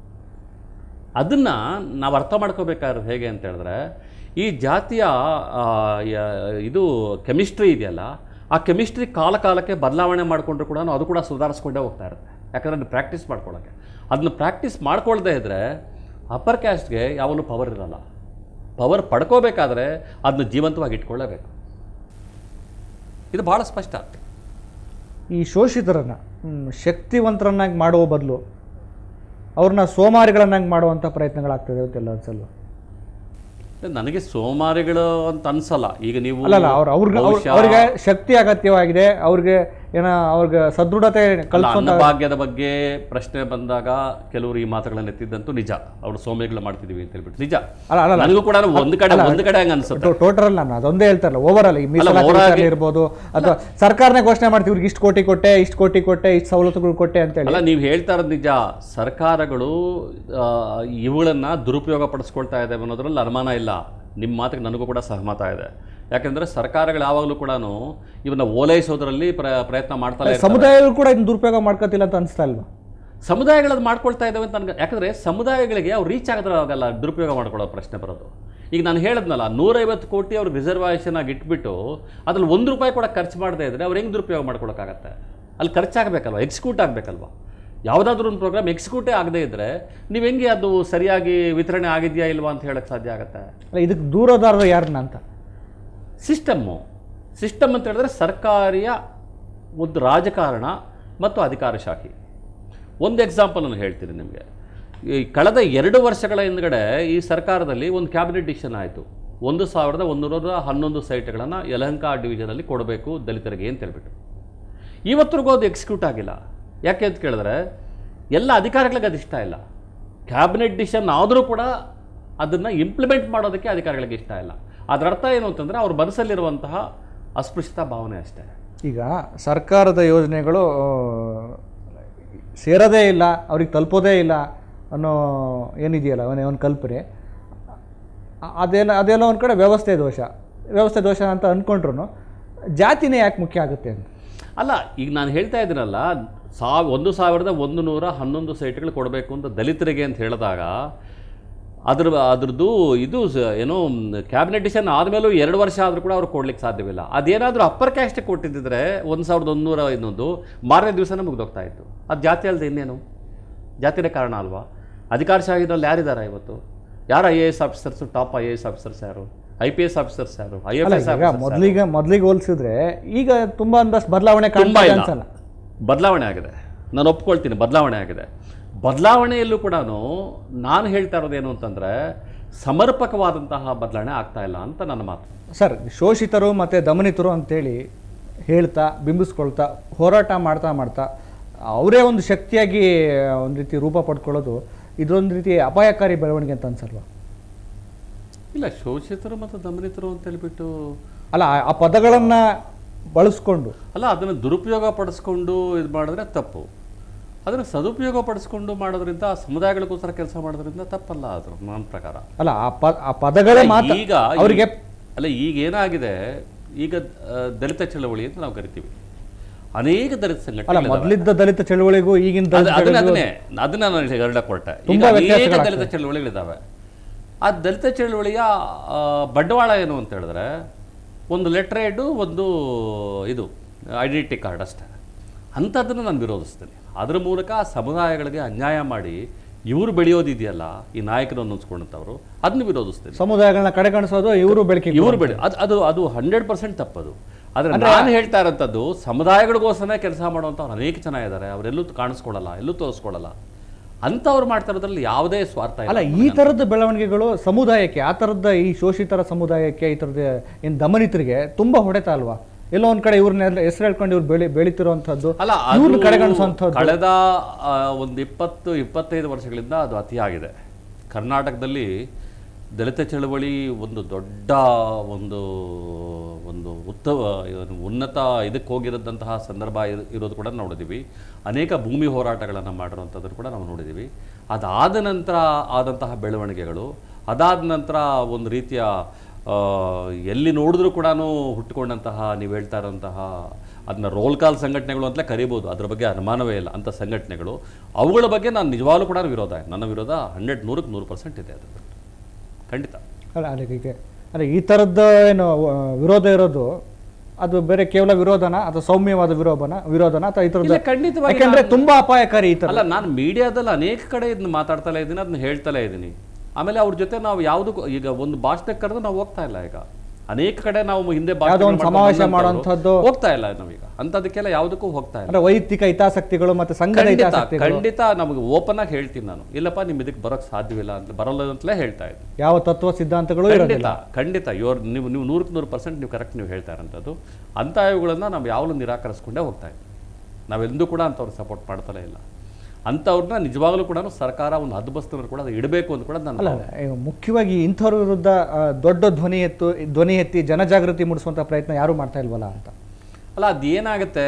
ಅದನ್ನು ನಾವು ಅರ್ಥ ಮಾಡ್ಕೋಬೇಕಾದ್ರೆ ಹೇಗೆ ಅಂತ ಹೇಳಿದ್ರೆ ಈ ಜಾತಿಯ ಆ, ಯ- ಇದು ಕೆಮಿಸ್ಟ್ರಿ ಇದೆಯಲ್ಲ ಆ ಕೆಮಿಸ್ಟ್ರಿ ಕಾಲ ಕಾಲಕ್ಕೆ ಬದಲಾವಣೆ ಮಾಡಿಕೊಂಡ್ರು ಕೂಡ ಅದು ಕೂಡ ಸುಧಾರಿಸ್ಕೊಂಡೇ ಹೋಗ್ತಾ ಇರುತ್ತೆ ಯಾಕಂದರೆ ಪ್ರಾಕ್ಟೀಸ್ ಮಾಡ್ಕೊಳ್ಳೋಕ್ಕೆ ಅದನ್ನ ಪ್ರಾಕ್ಟೀಸ್ ಮಾಡ್ಕೊಳ್ದೇ ಇದ್ದರೆ ಅಪ್ಪರ್ ಕ್ಯಾಸ್ಟ್ಗೆ ಯಾವಾಗಲೂ ಪವರ್ ಇರಲ್ಲ ಪವರ್ ಪಡ್ಕೋಬೇಕಾದ್ರೆ ಅದನ್ನ ಜೀವಂತವಾಗಿ ಇಟ್ಕೊಳ್ಳೇಬೇಕು ಇದು ಭಾಳ ಸ್ಪಷ್ಟ ಈ ಶೋಷಿತರನ್ನು ಶಕ್ತಿವಂತರನ್ನಾಗಿ ಮಾಡುವ ಬದಲು ಅವ್ರನ್ನ ಸೋಮಾರಿಗಳನ್ನಾಗಿ ಮಾಡುವಂಥ ಪ್ರಯತ್ನಗಳಾಗ್ತದೆ ಅಂತ ಎಲ್ಲ ಅನ್ಸಲ್ವ ನನಗೆ ಸೋಮಾರಿಗಳು ಅಂತ ಅನ್ಸಲ್ಲ ಈಗ ನೀವು ಅಲ್ಲಲ್ಲ ಅವ್ರು ಅವ್ರಿಗೆ ಅವ್ರ್- ಬಹುಶಃ ಅವ್ರಿಗೆ ಶಕ್ತಿ ಅಗತ್ಯವಾಗಿದೆ ಅವ್ರಿಗೆ ಏನ ಅವ್ರಿಗೆ ಸದೃಢತೆ ಅಲ್ಲ, ಕಲ್ಪಿಸುವಂತ ಅನ್ನಭಾಗ್ಯದ ಬಗ್ಗೆ ಪ್ರಶ್ನೆ ಬಂದಾಗ ಕೆಲವರು ಈ ಮಾತುಗಳನ್ನು ಎತ್ತಿದ್ದಂತೂ ನಿಜ ಅವ್ರು ಸೋಮೇಗಳು ಮಾಡ್ತಿದೀವಿ ಅಂತ ಹೇಳ್ಬಿಟ್ಟು ನಿಜ ಅಲ್ಲ ಅಲ್ಲ ನನಗೂ ಕೂಡ ಒಂದು ಕಡೆ ಒಂದು ಕಡೆ ಹಂಗೆ ಅನ್ಸುತ್ತೆ ಟೋಟಲ್ ನಾನು ಅದೊಂದೇ ಹೇಳ್ತಾರಲ್ಲ ಓವರ್ ಆಲ್ ಈ ಮೀಸಲಾತಿ overall ವಿಚಾರ ಇರ್ಬೋದು ಅಥವಾ ಸರ್ಕಾರನೇ ಘೋಷಣೆ ಮಾಡ್ತೀವಿ ಇವ್ರಿಗೆ ಇಷ್ಟು ಕೋಟಿ ಕೊಟ್ಟೆ ಇಷ್ಟು ಕೋಟಿ ಕೊಟ್ಟೆ ಇಷ್ಟು ಸವಲತ್ತುಗಳು ಕೊಟ್ಟೆ ಅಂತೇಳಿ ಅಲ್ಲ ನೀವು ಹೇಳ್ತಾ ಇರೋದು ನಿಜ ಸರ್ಕಾರಗಳು ಆ, ಇವುಗಳನ್ನ ದುರುಪಯೋಗ ಪಡಿಸ್ಕೊಳ್ತಾ ಇದ್ದಾವೆ ಅನ್ನೋದ್ರಲ್ಲಿ ಅನುಮಾನ ಇಲ್ಲ ನಿಮ್ಮ ಮಾತಿಗೆ ನನಗೂ ಕೂಡ ಸಹಮತ ಇದೆ ಯಾಕಂದ್ರೆ ಸರ್ಕಾರಗಳು ಯಾವಾಗಲೂ ಕೂಡ ಇವನ್ನ ಓಲೈಸೋದ್ರಲ್ಲಿ ಪ್ರ ಪ್ರಯತ್ನ ಮಾಡ್ತಾ ಇರ್ತಾರೆ ಸಮುದಾಯಗಳು ಕೂಡ ಇದನ್ನ ದುರುಪಯೋಗ ಮಾಡ್ಕೋತಿಲ್ಲ ಅಂತ ಅನಿಸ್ತಾ ಇಲ್ವಾ ಸಮುದಾಯಗಳದ್ದು ಮಾಡ್ಕೊಳ್ತಾ ಇದ್ದಾವೆ ಅಂತ ನನಗೆ ಯಾಕಂದರೆ ಸಮುದಾಯಗಳಿಗೆ ಅವ್ರು ರೀಚ್ ಆಗೋದ್ರಾಗಲ್ಲ ದುರುಪಯೋಗ ಮಾಡ್ಕೊಳ್ಳೋ ಪ್ರಶ್ನೆ ಬರೋದು ಈಗ ನಾನು ಹೇಳಿದ್ನಲ್ಲ ನೂರೈವತ್ತು ಕೋಟಿ ಅವ್ರಿಗೆ ರಿಸರ್ವೇಷನ್ ಆಗಿ ಇಟ್ಬಿಟ್ಟು ಅದ್ರಲ್ಲಿ ಒಂದು ರೂಪಾಯಿ ಕೂಡ ಖರ್ಚು ಮಾಡದೇ ಇದ್ದರೆ ಅವ್ರು ಹೆಂಗೆ ದುರುಪಯೋಗ ಮಾಡ್ಕೊಳಕ್ಕಾಗತ್ತೆ ಅಲ್ಲಿ ಖರ್ಚಾಗಬೇಕಲ್ವ ಎಕ್ಸಿಕ್ಯೂಟ್ ಆಗಬೇಕಲ್ವ ಯಾವುದಾದ್ರೂ ಒಂದು ಪ್ರೋಗ್ರಾಮ್ ಎಕ್ಸಿಕ್ಯೂಟೇ ಆಗದೇ ಇದ್ದರೆ ನೀವು ಹೆಂಗೆ ಅದು ಸರಿಯಾಗಿ ವಿತರಣೆ ಆಗಿದೆಯಾ ಇಲ್ವಾ ಅಂತ ಹೇಳಕ್ಕೆ ಸಾಧ್ಯ ಆಗುತ್ತೆ ಅಲ್ಲ ಇದಕ್ಕೆ ದೂರದಾರರು ಯಾರನ್ನ ಅಂತ ಸಿಸ್ಟಮ್ಮು ಸಿಸ್ಟಮ್ ಅಂತ ಹೇಳಿದ್ರೆ ಸರ್ಕಾರಿಯ ಒಂದು ರಾಜಕಾರಣ ಮತ್ತು ಅಧಿಕಾರ ಶಾಖೆ ಒಂದು ಎಕ್ಸಾಂಪಲ್ ನಾನು ಹೇಳ್ತೀನಿ ನಿಮಗೆ ಈ ಕಳೆದ ಎರಡು ವರ್ಷಗಳ ಹಿಂದ್ಗಡೆ ಈ ಸರ್ಕಾರದಲ್ಲಿ ಒಂದು ಕ್ಯಾಬಿನೆಟ್ ಡಿಸಿಷನ್ ಆಯಿತು ಒಂದು ಸಾವಿರದ ಒಂದೂರ ಹನ್ನೊಂದು ಸೈಟ್ಗಳನ್ನು ಯಲಹಂಕ ಡಿವಿಷನಲ್ಲಿ ಕೊಡಬೇಕು ದಲಿತರಿಗೆ ಅಂತ ಹೇಳ್ಬಿಟ್ಟು ಇವತ್ತಿಗೂ ಅದು ಎಕ್ಸಿಕ್ಯೂಟ್ ಆಗಿಲ್ಲ ಯಾಕೆ ಅಂತ ಕೇಳಿದ್ರೆ ಎಲ್ಲ ಅಧಿಕಾರಿಗಳಿಗೆ ಅದು ಇಷ್ಟ ಇಲ್ಲ ಕ್ಯಾಬಿನೆಟ್ ಡಿಸಿಷನ್ ಆದರೂ ಕೂಡ ಅದನ್ನು ಇಂಪ್ಲಿಮೆಂಟ್ ಮಾಡೋದಕ್ಕೆ ಅಧಿಕಾರಿಗಳಿಗೆ ಇಷ್ಟ ಇಲ್ಲ ಅದರ ಅರ್ಥ ಏನು ಅಂತಂದರೆ ಅವ್ರ ಮನಸ್ಸಲ್ಲಿರುವಂತಹ ಅಸ್ಪೃಶ್ಯತಾ ಭಾವನೆ ಅಷ್ಟೇ ಈಗ ಸರ್ಕಾರದ ಯೋಜನೆಗಳು ಆ, ಸೇರೋದೇ ಇಲ್ಲ ಅವ್ರಿಗೆ ತಲುಪೋದೇ ಇಲ್ಲ ಅನ್ನೋ ಏನಿದೆಯಲ್ಲ ಅವನೇ ಒಂದು ಕಲ್ಪನೆ ಅ- ಅದೇನೋ ಅದೇನೋ ಒಂದು ಕಡೆ ವ್ಯವಸ್ಥೆ ದೋಷ ವ್ಯವಸ್ಥೆ ದೋಷ ಅಂತ ಅಂದ್ಕೊಂಡ್ರು ಜಾತಿನೇ ಯಾಕೆ ಮುಖ್ಯ ಆಗುತ್ತೆ ಅಂತ ಅಲ್ಲ ಈಗ ನಾನು ಹೇಳ್ತಾ ಇದ್ದೀನಲ್ಲ ಸಾವ್ ಒಂದು ಸಾವಿರದ ಒಂದು ನೂರ ಹನ್ನೊಂದು ಸೈಟ್ಗಳು ಕೊಡಬೇಕು ಅಂತ ದಲಿತರಿಗೆ ಅಂತ ಹೇಳಿದಾಗ ಅದ್ರ ಅದ್ರದ್ದು ಇದು ಸ- ಏನೋ ಕ್ಯಾಬಿನೆಟ್ ಡಿಸಿಷನ್ ಆದಮೇಲೂ ಎರಡು ವರ್ಷ ಆದರೂ ಕೂಡ ಅವ್ರು ಕೊಡ್ಲಿಕ್ಕೆ ಸಾಧ್ಯವಿಲ್ಲ ಅದೇನಾದರೂ ಅಪ್ಪರ್ ಕ್ಯಾಸ್ಟಿಗೆ ಕೊಟ್ಟಿದ್ದಿದ್ರೆ ಒಂದು ಸಾವಿರದ ಒಂದೂರ ಇನ್ನೊಂದು ಮಾರನೇ ದಿವಸನೇ ಮುಗ್ದೋಗ್ತಾ ಇತ್ತು ಅದು ಜಾತಿ ಅಲ್ಲದೆ ಇನ್ನೇನು ಜಾತಿನೇ ಕಾರಣ ಅಲ್ವಾ ಅಧಿಕಾರಶಾಹಿನಲ್ಲಿ ಯಾರಿದ್ದಾರೆ ಇವತ್ತು ಯಾರು I A S officers top I A S officers ಯಾರು ಐ ಪಿ ಎಸ್ ಆಫೀಸರ್ಸ್ ಯಾರು ಐ ಎಫ್ ಅಲ್ಲ ಎಸ್ ಈಗ ಮೊದಲಿಗೆ ಮೊದಲಿಗೆ ಹೋಲಿಸಿದ್ರೆ ಈಗ ತುಂಬಾ ಒಂದಷ್ಟು ಬದಲಾವಣೆ ತುಂಬ ಕಾಣ್ತಾ ಇದೆ ಇಲ್ಲ ಅನ್ಸಲ್ಲ ಬದಲಾವಣೆ ಆಗಿದೆ ನಾನು ಒಪ್ಕೊಳ್ತೀನಿ ಬದಲಾವಣೆ ಆಗಿದೆ ಬದಲಾವಣೆಯಲ್ಲೂ ಕೂಡ ನಾನು ಹೇಳ್ತಾ ಇರೋದೇನು ಅಂತಂದರೆ ಸಮರ್ಪಕವಾದಂತಹ ಬದಲಾವಣೆ ಆಗ್ತಾ ಇಲ್ಲ ಅಂತ ನನ್ನ ಮಾತು ಸರ್ ಶೋಷಿತರು ಮತ್ತು ದಮನಿತರು ಅಂತೇಳಿ ಹೇಳ್ತಾ ಬಿಂಬಿಸ್ಕೊಳ್ತಾ ಹೋರಾಟ ಮಾಡ್ತಾ ಮಾಡ್ತಾ ಅವರೇ ಒಂದು ಶಕ್ತಿಯಾಗಿ ಒಂದು ರೀತಿ ರೂಪ ಪಡ್ಕೊಳ್ಳೋದು ಇದೊಂದು ರೀತಿ ಅಪಾಯಕಾರಿ ಬೆಳವಣಿಗೆ ಅಂತ ಅನ್ಸಲ್ವಾ ಇಲ್ಲ ಶೋಷಿತರು ಮತ್ತು ದಮನಿತರು ಅಂತ ಹೇಳ್ಬಿಟ್ಟು ಅಲ್ಲ ಆ- ಆ ಪದಗಳನ್ನು ಬಳಸ್ಕೊಂಡು ಅಲ್ಲ ಅದನ್ನು ದುರುಪಯೋಗ ಪಡಿಸ್ಕೊಂಡು ಇದು ಮಾಡಿದ್ರೆ ತಪ್ಪು ಅದನ್ನು ಸದುಪಯೋಗ ಪಡಿಸ್ಕೊಂಡು ಮಾಡೋದ್ರಿಂದ ಆ ಸಮುದಾಯಗಳಿಗೋಸ್ಕರ ಕೆಲಸ ಮಾಡೋದ್ರಿಂದ ತಪ್ಪಲ್ಲ ಅದು ನನ್ನ ಪ್ರಕಾರ ಅಲ್ಲ ಆ ಪ ಆ ಪದಗಳೇ ಮಾತ್ರ ಈಗ ಅವರಿಗೆ ಅಲ್ಲ ಈಗ ಏನಾಗಿದೆ ಈಗ ಆ, ದಲಿತ ಚಳವಳಿ ಅಂತ ನಾವು ಕರಿತೀವಿ ಅನೇಕ ದಲಿತ ಅಲ್ಲ ಸಂಘಟನೆ ಮೊದಲಿದ್ದ ದಲಿತ ಚಳುವಳಿಗೂ ಈಗಿನ ದಲಿತ ಅದನ್ನ ಚಳುವಳಿಗೂ ಅದನ್ನೇ ಅದನ್ನ ನಾನು ಹೇಳಕ್ ಹೊರಟೆ ಈಗ ತುಂಬಾ ಅನೇಕ ವ್ಯತ್ಯಾಸಗಳಾಗ್ತವೆ. ದಲಿತ ಚಳವಳಿಗಳಿದ್ದಾವೆ ಆ ದಲಿತ ಚಳವಳಿಯ ಆ, ಬಂಡವಾಳ ಏನು ಅಂತ ಹೇಳಿದ್ರೆ ಒಂದು ಲೆಟರ್ ಹೆಡ್ ಒಂದು ಇದು ಐಡೆಂಟಿಟಿ ಕಾರ್ಡ್ ಅಷ್ಟೇ ಅಂಥದ್ದನ್ನು ನಾನು ವಿರೋಧಿಸ್ತೇನೆ ಅದ್ರ ಮೂಲಕ ಆ ಸಮುದಾಯಗಳಿಗೆ ಅನ್ಯಾಯ ಮಾಡಿ ಇವರು ಬೆಳೆಯೋದಿದೆಯಲ್ಲ ಈ ನಾಯಕರು ಅನ್ನಿಸ್ಕೊಂಡಂಥವ್ರು ಅದನ್ನ ವಿರೋಧಿಸ್ತೇನೆ ಸಮುದಾಯಗಳನ್ನ ಕಡೆಗಣಿಸೋದು ಇವರು ಬೆಳಕಿಗೆ ಇವರು ಬೆಳೆ ಅದು ಅದು ಅದು ಹಂಡ್ರೆಡ್ ಪರ್ಸೆಂಟ್ ತಪ್ಪದು ಆದರೆ ನಾನು ಹೇಳ್ತಾ ಇರೋಂಥದ್ದು ಸಮುದಾಯಗಳಿಗೋಸ್ಕರನೇ ಕೆಲಸ ಮಾಡುವಂಥವ್ರು ಅನೇಕ ಜನ ಇದ್ದಾರೆ ಅವರೆಲ್ಲೂ ಕಾಣಿಸ್ಕೊಳ್ಳಲ್ಲ ಎಲ್ಲೂ ತೋರಿಸ್ಕೊಳ್ಳಲ್ಲ ಅಂಥವ್ರು ಮಾಡ್ತಾ ಇರೋದ್ರಲ್ಲಿ ಯಾವುದೇ ಸ್ವಾರ್ಥ ಇಲ್ಲ ಅಲ್ಲ ಈ ಥರದ ಬೆಳವಣಿಗೆಗಳು ಸಮುದಾಯಕ್ಕೆ ಆ ಥರದ ಈ ಶೋಷಿತರ ಸಮುದಾಯಕ್ಕೆ ಈ ಥರದ ಏನು ದಮನಿತರಿಗೆ ತುಂಬಾ ಹೊಡೆತ ಅಲ್ವಾ ಎಲ್ಲೋ ಒಂದ್ ಕಡೆ ಇವ್ರನ್ನೆಲ್ಲ ಹೆಸರು ಹೇಳ್ಕೊಂಡು ಇವ್ರು ಬೆಳಿ ಬೆಳಿತಿರುವಂಥದ್ದು ಅಲ್ಲ ಇವ್ರನ್ನ ಅದು ಕಡೆಗಣಿಸುವಂಥದ್ದು ಕಳೆದ ಆ, ಒಂದು ಇಪ್ಪತ್ತು ಇಪ್ಪತ್ತೈದು ವರ್ಷಗಳಿಂದ ಅದು ಅತಿಯಾಗಿದೆ ಕರ್ನಾಟಕದಲ್ಲಿ ದಲಿತ ಚಳವಳಿ ಒಂದು ದೊಡ್ಡ ಒಂದು ಒಂದು ಉತ್ತಮ ಏನು ಉನ್ನತ ಇದಕ್ಕೆ ಹೋಗಿರೋದಂತಹ ಸಂದರ್ಭ ಇರ್- ಇರೋದು ಕೂಡ ನೋಡಿದ್ದೀವಿ ಅನೇಕ ಭೂಮಿ ಹೋರಾಟಗಳನ್ನು ಮಾಡಿರುವಂಥದ್ದು ಕೂಡ ನಾವು ನೋಡಿದ್ದೀವಿ ಅದಾದ ನಂತರ ಆದಂತಹ ಬೆಳವಣಿಗೆಗಳು ಅದಾದ ನಂತರ ಒಂದು ರೀತಿಯ ಆ, ಎಲ್ಲಿ ನೋಡಿದ್ರೂ ಕೂಡ ಹುಟ್ಟುಕೊಂಡಂತಹ ನೀವು ಹೇಳ್ತಾ ಇರೋಂತಹ ಅದನ್ನ ರೋಲ್ ಕಾಲ್ ಸಂಘಟನೆಗಳು ಅಂತಲೇ ಕರಿಬೋದು ಅದ್ರ ಬಗ್ಗೆ ಅನುಮಾನವೇ ಇಲ್ಲ ಅಂಥ ಸಂಘಟನೆಗಳು ಅವುಗಳ ಬಗ್ಗೆ ನಾನು ನಿಜವಾಗ್ಲೂ ಕೂಡ ವಿರೋಧ ನನ್ನ ವಿರೋಧ ಹಂಡ್ರೆಡ್ ನೂರಕ್ಕೆ ನೂರು ಪರ್ಸೆಂಟ್ ಇದೆ ಅದು ಖಂಡಿತ ಅಲ್ಲ ಅದಕ್ಕೆ ಅಲ್ಲ ಈ ಥರದ ಏನು ಆ, ವಿರೋಧ ಇರೋದು ಅದು ಬೇರೆ ಕೇವಲ ವಿರೋಧನ ಅಥವಾ ಸೌಮ್ಯವಾದ ವಿರೋಧನ ವಿರೋಧನ ಅಥವಾ ಈ ಥರದ ಇಲ್ಲ, ಖಂಡಿತವಾಗಿ ಯಾಕೆಂದ್ರೆ ತುಂಬಾ ಅಪಾಯಕಾರಿ ಈ ಥರ ಅಲ್ಲ ನಾನು ಮೀಡಿಯಾದಲ್ಲಿ ಅನೇಕ ಕಡೆ ಇದನ್ನ ಮಾತಾಡ್ತಲೇ ಇದ್ದೀನಿ ಅದನ್ನ ಹೇಳ್ತಲೇ ಇದ್ದೀನಿ ಆಮೇಲೆ ಅವ್ರ ಜೊತೆ ನಾವು ಯಾವುದಕ್ಕೂ ಈಗ ಒಂದು ಭಾಷಣಕ್ಕೆ ಕರೆದು ನಾವು ಹೋಗ್ತಾ ಇಲ್ಲ ಈಗ ಅನೇಕ ಕಡೆ ನಾವು ಹಿಂದೆ ಭಾಷಣ ಯಾವುದೋ ಒಂದು ಮಾಡ್ಕೊಂಡು ಸಮಾವೇಶ ಬಂದಂಥವ್ರು ಮಾಡುವಂಥದ್ದು ಹೋಗ್ತಾ ಇಲ್ಲ ನಾವೀಗ ಅಂಥದಕ್ಕೆಲ್ಲ ಯಾವುದಕ್ಕೂ ಹೋಗ್ತಾ ಇಲ್ಲ ಅಂದ್ರೆ ವೈಯಕ್ತಿಕ ಹಿತಾಸಕ್ತಿಗಳು ಮತ್ತೆ ಸಂಘದ ಖಂಡಿತ ಹಿತಾಸಕ್ತಿಗಳು ಖಂಡಿತ ನಮಗೆ ಓಪನ್ ಆಗಿ ಹೇಳ್ತೀನಿ ನಾನು ಇಲ್ಲಪ್ಪ ನಿಮ್ ಇದಕ್ಕೆ ಬರೋಕ್ ಸಾಧ್ಯವಿಲ್ಲ ಅಂತ ಬರಲ್ಲ ಅಂತಲೇ ಹೇಳ್ತಾ ಇದ್ದೀನಿ ಯಾವ ತತ್ವ ಸಿದ್ಧಾಂತಗಳು ಇರೋದಿಲ್ಲ ಖಂಡಿತ ಖಂಡಿತ ಇವ್ರು ನೀವು ನೀವು ನೂರಕ್ಕೆ ನೂರು ಪರ್ಸೆಂಟ್ ನೀವು ಕರೆಕ್ಟ್ ನೀವು ಹೇಳ್ತಾ ಇರೋಂಥದ್ದು ಅಂಥ ಇವುಗಳನ್ನ ನಾವು ಯಾವಾಗಲೂ ನಿರಾಕರಿಸ್ಕೊಂಡೇ ಹೋಗ್ತಾ ಇದ್ದೀವಿ ನಾವೆಂದೂ ಕೂಡ ಅಂಥವ್ರು ಸಪೋರ್ಟ್ ಮಾಡ್ತಲೇ ಇಲ್ಲ ಅಂಥವ್ರನ್ನ ನಿಜವಾಗ್ಲೂ ಕೂಡ ಸರ್ಕಾರ ಒಂದು ಹದ್ಬಸ್ತನ್ನು ಕೂಡ ಅದು ಇಡಬೇಕು ಅಂತ ಕೂಡ ನಾನು ಅಲ್ಲ ಅಲ್ಲ, ಮುಖ್ಯವಾಗಿ ಇಂಥವ್ರ ವಿರುದ್ಧ ಆ, ದೊಡ್ಡ ಧ್ವನಿ ಎತ್ತು ಧ್ವನಿ ಎತ್ತಿ ಜನಜಾಗೃತಿ ಮೂಡಿಸುವಂತ ಪ್ರಯತ್ನ ಯಾರು ಮಾಡ್ತಾ ಇಲ್ವಲ್ಲ ಅಂತ ಅಲ್ಲ ಅದೇನಾಗುತ್ತೆ